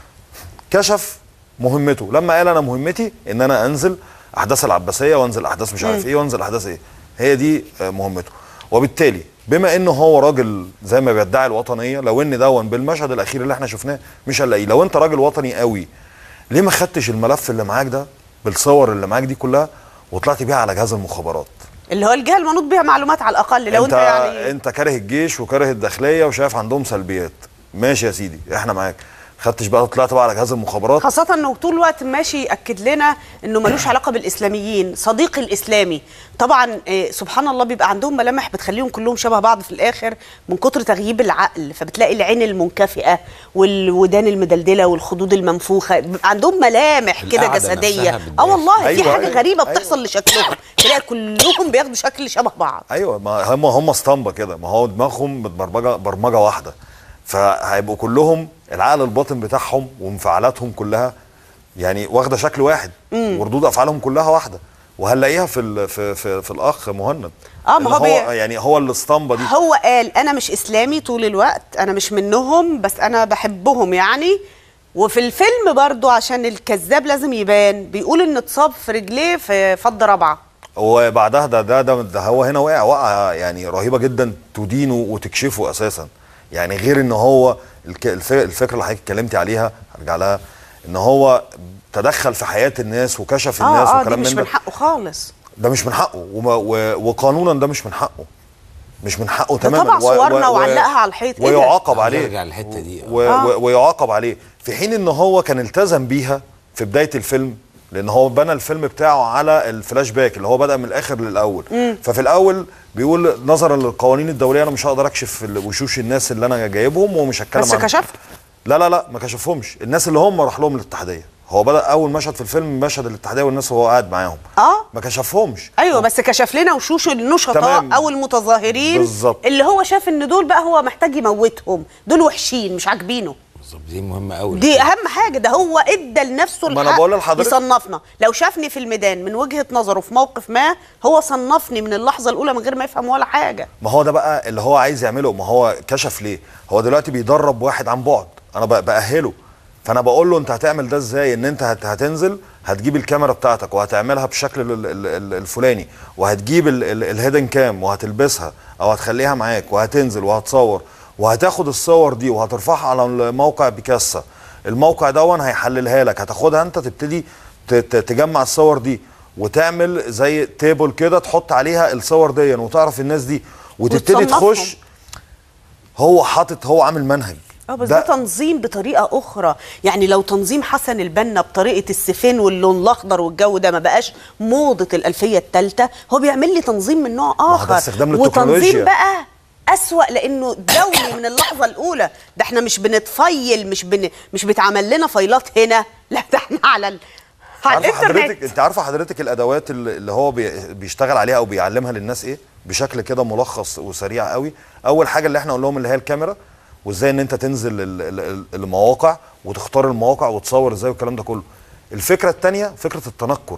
Speaker 7: كشف مهمته لما قال انا مهمتي ان انا انزل احداث العباسيه وانزل احداث مش عارف ايه وانزل احداث ايه هي دي آه، مهمته وبالتالي بما انه هو راجل زي ما بيدعي الوطنيه لو ان دون بالمشهد الاخير اللي احنا شفناه مش هنلاقيه لو انت راجل وطني قوي ليه ما خدتش الملف اللي معاك ده بالصور اللي معاك دي كلها وطلعت بيها على جهاز المخابرات
Speaker 1: اللي هو الجهه المنوط بيها معلومات على الاقل لو انت,
Speaker 7: انت
Speaker 1: يعني
Speaker 7: انت كاره الجيش وكاره الداخليه وشايف عندهم سلبيات ماشي يا سيدي احنا معاك خدتش بقى طلعت بقى على جهاز المخابرات
Speaker 1: خاصة انه طول الوقت ماشي يأكد لنا انه ملوش علاقة بالاسلاميين، صديقي الاسلامي، طبعا آه، سبحان الله بيبقى عندهم ملامح بتخليهم كلهم شبه بعض في الاخر من كتر تغييب العقل، فبتلاقي العين المنكفئة والودان المدلدلة والخدود المنفوخة، بيبقى عندهم ملامح كده
Speaker 6: القعدة
Speaker 1: جسدية،
Speaker 6: نفسها
Speaker 1: اه
Speaker 6: بتبان.
Speaker 1: والله في
Speaker 7: أيوة،
Speaker 1: حاجة
Speaker 7: أيوة،
Speaker 1: غريبة
Speaker 7: أيوة.
Speaker 1: بتحصل لشكلهم، تلاقي كلهم بياخدوا شكل شبه بعض.
Speaker 7: ايوه ما هم هم اسطمبه كده ما هو دماغهم متبرمجه برمجه واحده فهيبقوا كلهم العقل الباطن بتاعهم وانفعالاتهم كلها يعني واخده شكل واحد وردود افعالهم كلها واحده وهنلاقيها في ال في في, في الاخ مهند
Speaker 1: آه، ما
Speaker 7: إن
Speaker 1: هو بي-
Speaker 7: يعني هو الاسطمبه دي
Speaker 1: هو قال انا مش اسلامي طول الوقت انا مش منهم بس انا بحبهم يعني وفي الفيلم برضو عشان الكذاب لازم يبان بيقول ان اتصاب في رجليه في فض رابعه
Speaker 7: وبعدها ده ده ده, ده هو هنا وقع وقعه يعني رهيبه جدا تدينه وتكشفه اساسا يعني غير ان هو الك- الف- الفكره اللي حضرتك اتكلمتي عليها هرجع لها ان هو تدخل في حياه الناس وكشف الناس
Speaker 1: اه اه دي
Speaker 7: وكلام
Speaker 1: مش
Speaker 7: من ده
Speaker 1: من حقه خالص
Speaker 7: ده مش من حقه وما و وقانونا ده مش من حقه مش من حقه
Speaker 1: ده
Speaker 7: تماما
Speaker 1: طبع
Speaker 7: و-
Speaker 1: صورنا
Speaker 7: و- و-
Speaker 1: وعلقها على الحيط. إيه ده؟
Speaker 7: ويعاقب
Speaker 6: عاوز
Speaker 7: عليه
Speaker 6: أرجع للحتة دي.
Speaker 7: و
Speaker 1: آه.
Speaker 7: و ويعاقب عليه في حين ان هو كان التزم بيها في بدايه الفيلم لان هو بنى الفيلم بتاعه على الفلاش باك اللي هو بدا من الاخر للاول ففي الاول بيقول نظرا للقوانين الدوليه انا مش هقدر اكشف ال- وشوش الناس اللي انا جايبهم ومش هتكلم
Speaker 1: بس
Speaker 7: عنهم.
Speaker 1: كشف
Speaker 7: لا لا لا ما كشفهمش الناس اللي هم راح لهم الاتحاديه هو بدا اول مشهد في الفيلم مشهد الاتحاديه والناس وهو قاعد معاهم
Speaker 1: اه
Speaker 7: ما كشفهمش
Speaker 1: ايوه بس كشف لنا وشوش النشطاء
Speaker 7: تمام.
Speaker 1: او المتظاهرين
Speaker 7: بالظبط.
Speaker 1: اللي هو شاف ان دول بقى هو محتاج يموتهم دول وحشين مش عاجبينه
Speaker 6: بالظبط دي مهمه قوي
Speaker 1: دي اهم حاجه ده هو ادى لنفسه
Speaker 7: ما أنا
Speaker 1: الحق
Speaker 7: بقول لحضرتك-
Speaker 1: يصنفنا لو شافني في الميدان من وجهه نظره في موقف ما هو صنفني من اللحظه الاولى من غير ما يفهم ولا حاجه
Speaker 7: ما هو ده بقى اللي هو عايز يعمله ما هو كشف ليه هو دلوقتي بيدرب واحد عن بعد انا بقى باهله فانا بقول له انت هتعمل ده ازاي ان انت هت- هتنزل هتجيب الكاميرا بتاعتك وهتعملها بالشكل ال- ال- ال- الفلاني وهتجيب ال- ال- الهيدن كام وهتلبسها او هتخليها معاك وهتنزل وهتصور وهتاخد الصور دي وهترفعها على موقع بيكاسا الموقع دون هيحللها لك هتاخدها انت تبتدي ت- ت- تجمع الصور دي وتعمل زي تيبل كده تحط عليها الصور دي وتعرف الناس دي وتبتدي
Speaker 1: وتصنفهم.
Speaker 7: تخش هو حاطط هو عامل منهج
Speaker 1: اه بس ده, تنظيم بطريقه اخرى يعني لو تنظيم حسن البنا بطريقه السفين واللون الاخضر والجو ده ما بقاش موضه الالفيه الثالثه هو بيعمل لي تنظيم من نوع
Speaker 7: هو ده
Speaker 1: اخر
Speaker 7: استخدام
Speaker 1: وتنظيم
Speaker 7: للتكنولوجيا.
Speaker 1: بقى اسوأ لانه دولي من اللحظه الاولى ده احنا مش بنتفيل مش بن مش بيتعمل لنا فايلات هنا لا ده احنا على ال... على
Speaker 7: عارفه حضرتك
Speaker 1: الانترنت
Speaker 7: انت عارفه حضرتك الادوات اللي اللي هو بي- بيشتغل عليها او بيعلمها للناس ايه بشكل كده ملخص وسريع قوي اول حاجه اللي احنا قلنا لهم اللي هي الكاميرا وازاي ان انت تنزل ال- ال- ال- المواقع وتختار المواقع وتصور ازاي والكلام ده كله الفكره الثانيه فكره التنكر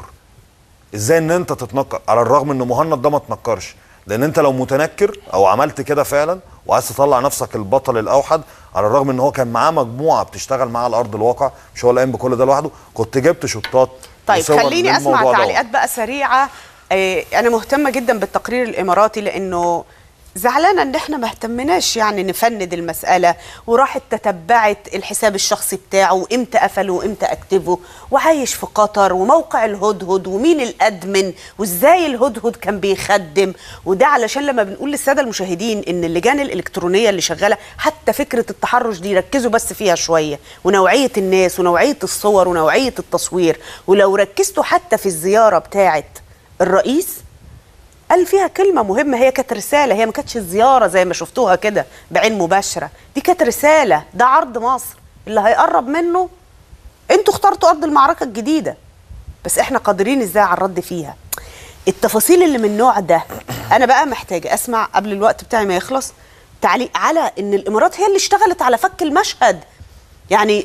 Speaker 7: ازاي ان انت تتنكر على الرغم ان مهند ده ما تنكرش لان انت لو متنكر او عملت كده فعلا وعايز تطلع نفسك البطل الاوحد على الرغم ان هو كان معاه مجموعه بتشتغل معاه على ارض الواقع مش هو اللي قايم بكل ده لوحده كنت جبت شطات
Speaker 1: طيب
Speaker 7: وصور
Speaker 1: خليني اسمع
Speaker 7: للموضوع ده.
Speaker 1: تعليقات بقى سريعه آه، انا مهتمه جدا بالتقرير الاماراتي لانه زعلانه ان احنا ما اهتمناش يعني نفند المساله وراحت تتبعت الحساب الشخصي بتاعه وامتى قفله وامتى اكتفه وعايش في قطر وموقع الهدهد ومين الادمن وازاي الهدهد كان بيخدم وده علشان لما بنقول للساده المشاهدين ان اللجان الالكترونيه اللي شغاله حتى فكره التحرش دي ركزوا بس فيها شويه ونوعيه الناس ونوعيه الصور ونوعيه التصوير ولو ركزتوا حتى في الزياره بتاعه الرئيس قال فيها كلمة مهمة هي كانت رسالة هي ما كانتش زيارة زي ما شفتوها كده بعين مباشرة دي كانت رسالة ده عرض مصر اللي هيقرب منه انتوا اخترتوا أرض المعركة الجديدة بس احنا قادرين ازاي على الرد فيها التفاصيل اللي من النوع ده انا بقى محتاجة اسمع قبل الوقت بتاعي ما يخلص تعليق على ان الامارات هي اللي اشتغلت على فك المشهد يعني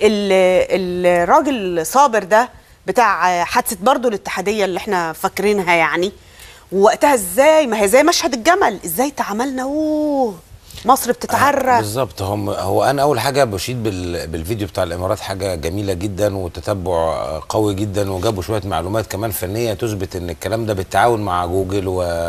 Speaker 1: ال- الراجل صابر ده بتاع حادثه برضو الاتحاديه اللي احنا فاكرينها يعني ووقتها ازاي ما هي زي مشهد الجمل ازاي تعاملنا اوه مصر بتتعرى
Speaker 6: بالظبط هم هو انا اول حاجه بشيد بال بالفيديو بتاع الامارات حاجه جميله جدا وتتبع قوي جدا وجابوا شويه معلومات كمان فنيه تثبت ان الكلام ده بالتعاون مع جوجل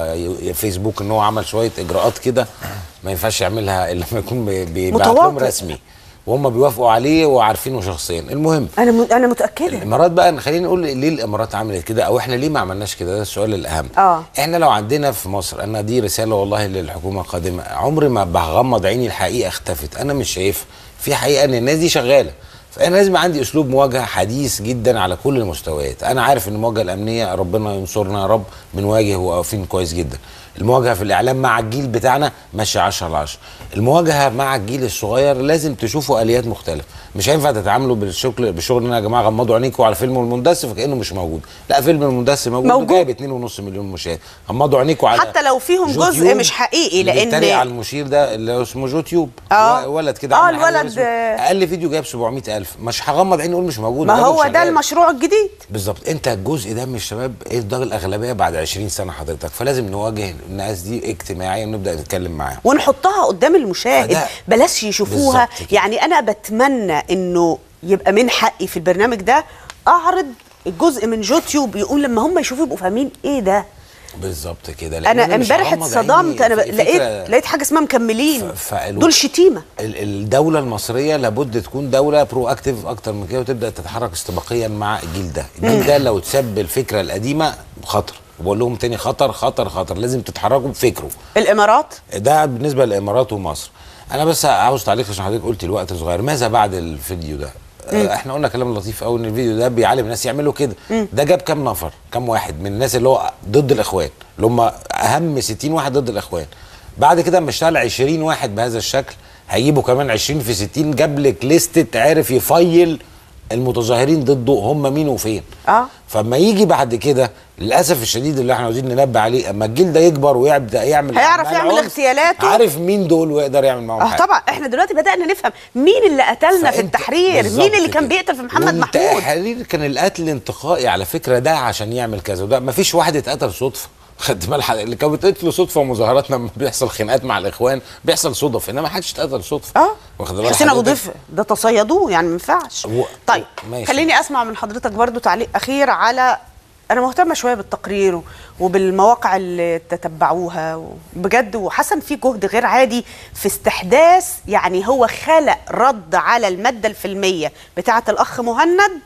Speaker 6: وفيسبوك ان هو عمل شويه اجراءات كده ما ينفعش يعملها الا لما يكون بي- بيبعت لهم
Speaker 1: متواطئ.
Speaker 6: رسمي وهم بيوافقوا عليه وعارفينه شخصيا المهم
Speaker 1: انا م... انا متاكده
Speaker 6: الامارات بقى خلينا نقول ليه الامارات عملت كده او احنا ليه ما عملناش كده ده السؤال الاهم
Speaker 1: آه.
Speaker 6: احنا لو عندنا في مصر انا دي رساله والله للحكومه القادمه عمري ما بغمض عيني الحقيقه اختفت انا مش شايفها في حقيقه ان الناس دي شغاله فانا لازم عندي اسلوب مواجهه حديث جدا على كل المستويات انا عارف ان المواجهه الامنيه ربنا ينصرنا يا رب بنواجه وواقفين كويس جدا المواجهه في الاعلام مع الجيل بتاعنا ماشي 10 على 10 المواجهه مع الجيل الصغير لازم تشوفوا اليات مختلفه مش هينفع تتعاملوا بالشغل بالشغل ان يا جماعه غمضوا عينيكم على فيلم المندس فكانه مش موجود لا فيلم المندس موجود,
Speaker 1: موجود.
Speaker 6: وجايب 2.5 مليون مشاهد غمضوا عينيكم على
Speaker 1: حتى لو فيهم
Speaker 6: جو
Speaker 1: جزء
Speaker 6: تيوب
Speaker 1: مش حقيقي
Speaker 6: اللي
Speaker 1: لان
Speaker 6: بيتريق على المشير ده اللي اسمه جو تيوب
Speaker 1: آه.
Speaker 6: و- ولد كده
Speaker 1: آه،
Speaker 6: عامل حاجة
Speaker 1: الولد،
Speaker 6: اسمه-
Speaker 1: آه.
Speaker 6: اقل فيديو جايب 700000 مش هغمض عيني اقول مش موجود
Speaker 1: ما
Speaker 6: الراجل
Speaker 1: هو ده
Speaker 6: شغال.
Speaker 1: المشروع الجديد
Speaker 6: بالظبط انت الجزء ده من الشباب ايه ده الاغلبيه بعد 20 سنه حضرتك فلازم نواجه الناس دي اجتماعيا ونبدا نتكلم معاهم
Speaker 1: ونحطها قدام المشاهد
Speaker 6: فده-
Speaker 1: بلاش يشوفوها
Speaker 6: بالظبط كده.
Speaker 1: يعني انا بتمنى انه يبقى من حقي في البرنامج ده اعرض الجزء من يوتيوب يقول لما هم يشوفوا يبقوا فاهمين ايه ده
Speaker 6: بالظبط كده لأن
Speaker 1: انا
Speaker 6: مش
Speaker 1: امبارح
Speaker 6: هغمض
Speaker 1: اتصدمت
Speaker 6: عيني
Speaker 1: انا
Speaker 6: في
Speaker 1: لقيت
Speaker 6: فكرة-
Speaker 1: لقيت حاجه اسمها مكملين
Speaker 6: ف- فالو-
Speaker 1: دول شتيمه
Speaker 6: ال- الدولة المصرية لابد تكون دولة برو اكتيف اكتر من كده وتبدا تتحرك استباقيا مع الجيل ده، الجيل ده لو تسب الفكرة القديمة خطر، وبقول لهم تاني خطر خطر خطر لازم تتحركوا بفكره.
Speaker 1: الامارات
Speaker 6: ده بالنسبة للامارات ومصر. انا بس عاوز تعليق عشان حضرتك قلت الوقت صغير، ماذا بعد الفيديو ده؟ آه، احنا قلنا كلام لطيف قوي ان الفيديو ده بيعلم الناس يعملوا كده ده جاب كام نفر كام واحد من الناس اللي هو ضد الاخوان اللي هم اهم 60 واحد ضد الاخوان بعد كده اما اشتغل 20 واحد بهذا الشكل هيجيبوا كمان 20 في 60 جاب لك لستة عارف يفيل المتظاهرين ضده هم مين وفين
Speaker 1: اه
Speaker 6: فاما يجي بعد كده للاسف الشديد اللي احنا عاوزين ننبه عليه اما الجيل ده يكبر ويبدا يعمل
Speaker 1: هيعرف
Speaker 6: أعمال
Speaker 1: يعمل
Speaker 6: عنف،
Speaker 1: اغتيالاته.
Speaker 6: عارف مين دول ويقدر يعمل معاهم
Speaker 1: اه
Speaker 6: حاجه
Speaker 1: طبعا احنا دلوقتي بدانا نفهم مين اللي قتلنا في
Speaker 6: فأنت-
Speaker 1: التحرير
Speaker 6: بالظبط
Speaker 1: مين اللي كان
Speaker 6: كده.
Speaker 1: بيقتل في محمد محمود
Speaker 6: والتحرير كان القتل انتقائي على فكره ده عشان يعمل كذا وده ما فيش واحد اتقتل صدفه خدت بال حضرتك؟ اللي كانوا بيتقتلوا صدفه مظاهرات لما بيحصل خناقات مع الاخوان بيحصل صدف انما ما حدش اتقتل صدفه
Speaker 1: اه
Speaker 6: واخد بال
Speaker 1: حسين ابو
Speaker 6: حضرتك؟
Speaker 1: ضيف ده تصيدوه يعني ما ينفعش
Speaker 6: و-
Speaker 1: طيب
Speaker 6: ماشي.
Speaker 1: خليني اسمع من حضرتك برضو تعليق اخير على انا مهتمه شويه بالتقرير و- وبالمواقع اللي تتبعوها بجد وحسن في جهد غير عادي في استحداث يعني هو خلق رد على الماده الفيلميه بتاعه الاخ مهند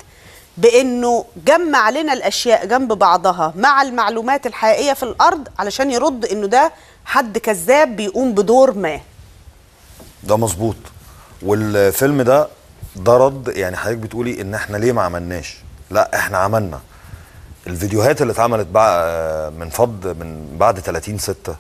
Speaker 1: بانه جمع لنا الاشياء جنب بعضها مع المعلومات الحقيقيه في الارض علشان يرد انه ده حد كذاب بيقوم بدور ما
Speaker 7: ده مظبوط والفيلم ده ده رد يعني حضرتك بتقولي ان احنا ليه ما عملناش لا احنا عملنا الفيديوهات اللي اتعملت بقى من فض من بعد 30 6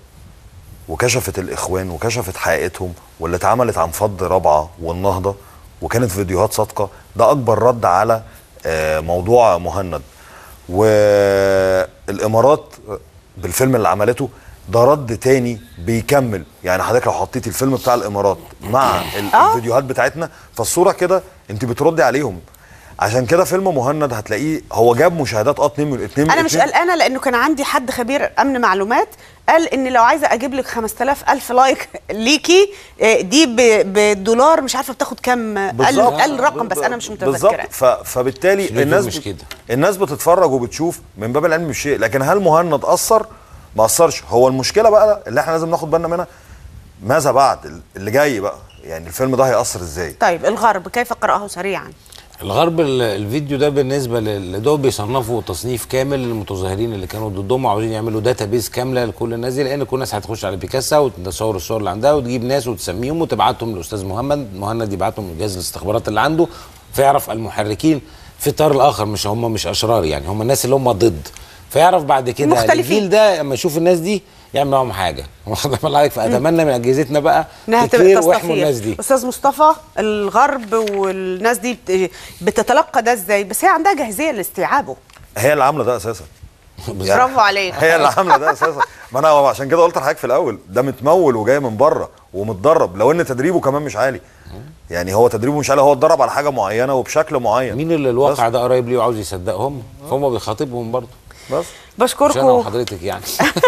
Speaker 7: وكشفت الاخوان وكشفت حقيقتهم واللي اتعملت عن فض رابعه والنهضه وكانت فيديوهات صادقه ده اكبر رد على آه، موضوع مهند والامارات بالفيلم اللي عملته ده رد تاني بيكمل يعني حضرتك لو حطيتي الفيلم بتاع الامارات مع ال-
Speaker 1: آه.
Speaker 7: الفيديوهات بتاعتنا فالصوره كده انت بتردي عليهم عشان كده فيلم مهند هتلاقيه هو جاب مشاهدات اه 2 مليون 2
Speaker 1: انا مش قلقانه لانه كان عندي حد خبير امن معلومات قال ان لو عايزه اجيب لك 5000 الف لايك ليكي آه، دي ب- بالدولار مش عارفه بتاخد كام قال
Speaker 7: بالظبط.
Speaker 1: قال رقم بس انا مش
Speaker 7: بالظبط
Speaker 1: متذكره
Speaker 7: ف... فبالتالي
Speaker 6: اليوتيوب
Speaker 7: الناس
Speaker 6: مش
Speaker 7: بت-
Speaker 6: كده.
Speaker 7: الناس بتتفرج وبتشوف من باب العلم بالشيء لكن هل مهند اثر ما اثرش هو المشكله بقى اللي احنا لازم ناخد بالنا منها ماذا بعد اللي جاي بقى يعني الفيلم ده هيأثر ازاي
Speaker 1: طيب الغرب كيف قرأه سريعا
Speaker 6: الغرب ال- الفيديو ده بالنسبه لل- دول بيصنفوا تصنيف كامل للمتظاهرين اللي كانوا ضدهم وعاوزين يعملوا داتا بيز كامله لكل الناس دي لان كل الناس هتخش على بيكاسا وتصور الصور اللي عندها وتجيب ناس وتسميهم وتبعتهم لاستاذ مهند مهند يبعتهم لجهاز الاستخبارات اللي عنده فيعرف المحركين في الطار الاخر مش هم مش اشرار يعني هم الناس اللي هم ضد فيعرف بعد كده
Speaker 1: مختلفين.
Speaker 6: الجيل ده لما يشوف الناس دي يعمل معاهم حاجه واخد بالك عليك فاتمنى من اجهزتنا بقى
Speaker 1: انها
Speaker 6: تطير
Speaker 1: تبقى
Speaker 6: واحموا الناس
Speaker 1: تصطفير
Speaker 6: دي
Speaker 1: استاذ مصطفى الغرب والناس دي بت- بتتلقى ده ازاي بس هي عندها جاهزيه لاستيعابه
Speaker 7: هي اللي عامله ده اساسا
Speaker 1: برافو عليك
Speaker 7: هي اللي عامله ده اساسا ما انا عشان كده قلت لحضرتك في الاول ده متمول وجاي من بره ومتدرب لو ان تدريبه كمان مش عالي يعني هو تدريبه مش عالي هو اتدرب على حاجه معينه وبشكل معين
Speaker 6: مين اللي الواقع ده قريب ليه وعاوز يصدقهم فهم بيخاطبهم برضه
Speaker 7: بس
Speaker 6: مش انا
Speaker 1: بشكركم
Speaker 6: وحضرتك يعني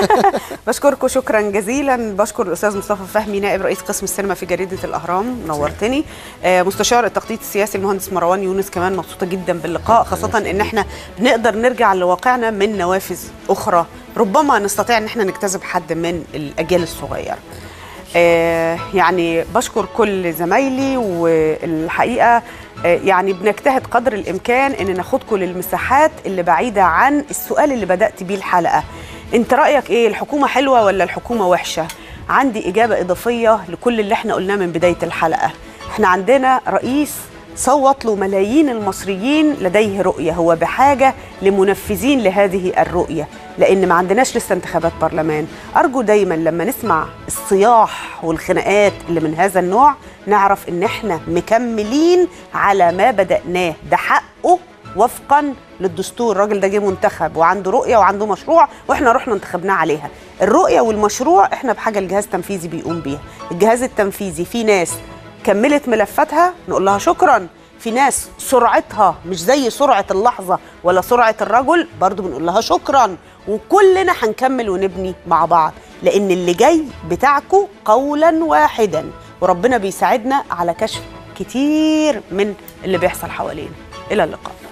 Speaker 1: بشكركم شكرا جزيلا بشكر الاستاذ مصطفى فهمي نائب رئيس قسم السينما في جريده الاهرام نورتني آه مستشار التخطيط السياسي المهندس مروان يونس كمان مبسوطه جدا باللقاء خاصه ان احنا بنقدر نرجع لواقعنا من نوافذ اخرى ربما نستطيع ان احنا نجتذب حد من الاجيال الصغيره آه، يعني بشكر كل زمايلي والحقيقه آه، يعني بنجتهد قدر الامكان ان ناخدكم للمساحات اللي بعيده عن السؤال اللي بدات بيه الحلقه انت رايك ايه الحكومه حلوه ولا الحكومه وحشه عندي اجابه اضافيه لكل اللي احنا قلناه من بدايه الحلقه احنا عندنا رئيس صوت له ملايين المصريين لديه رؤية هو بحاجة لمنفذين لهذه الرؤية لأن ما عندناش لسه انتخابات برلمان أرجو دايما لما نسمع الصياح والخناقات اللي من هذا النوع نعرف إن إحنا مكملين على ما بدأناه ده حقه وفقا للدستور الراجل ده جه منتخب وعنده رؤية وعنده مشروع وإحنا رحنا انتخبناه عليها الرؤية والمشروع إحنا بحاجة الجهاز التنفيذي بيقوم بيها الجهاز التنفيذي في ناس كملت ملفاتها نقول لها شكرا في ناس سرعتها مش زي سرعة اللحظة ولا سرعة الرجل برضو بنقول لها شكرا وكلنا هنكمل ونبني مع بعض لأن اللي جاي بتاعكو قولا واحدا وربنا بيساعدنا على كشف كتير من اللي بيحصل حوالينا إلى اللقاء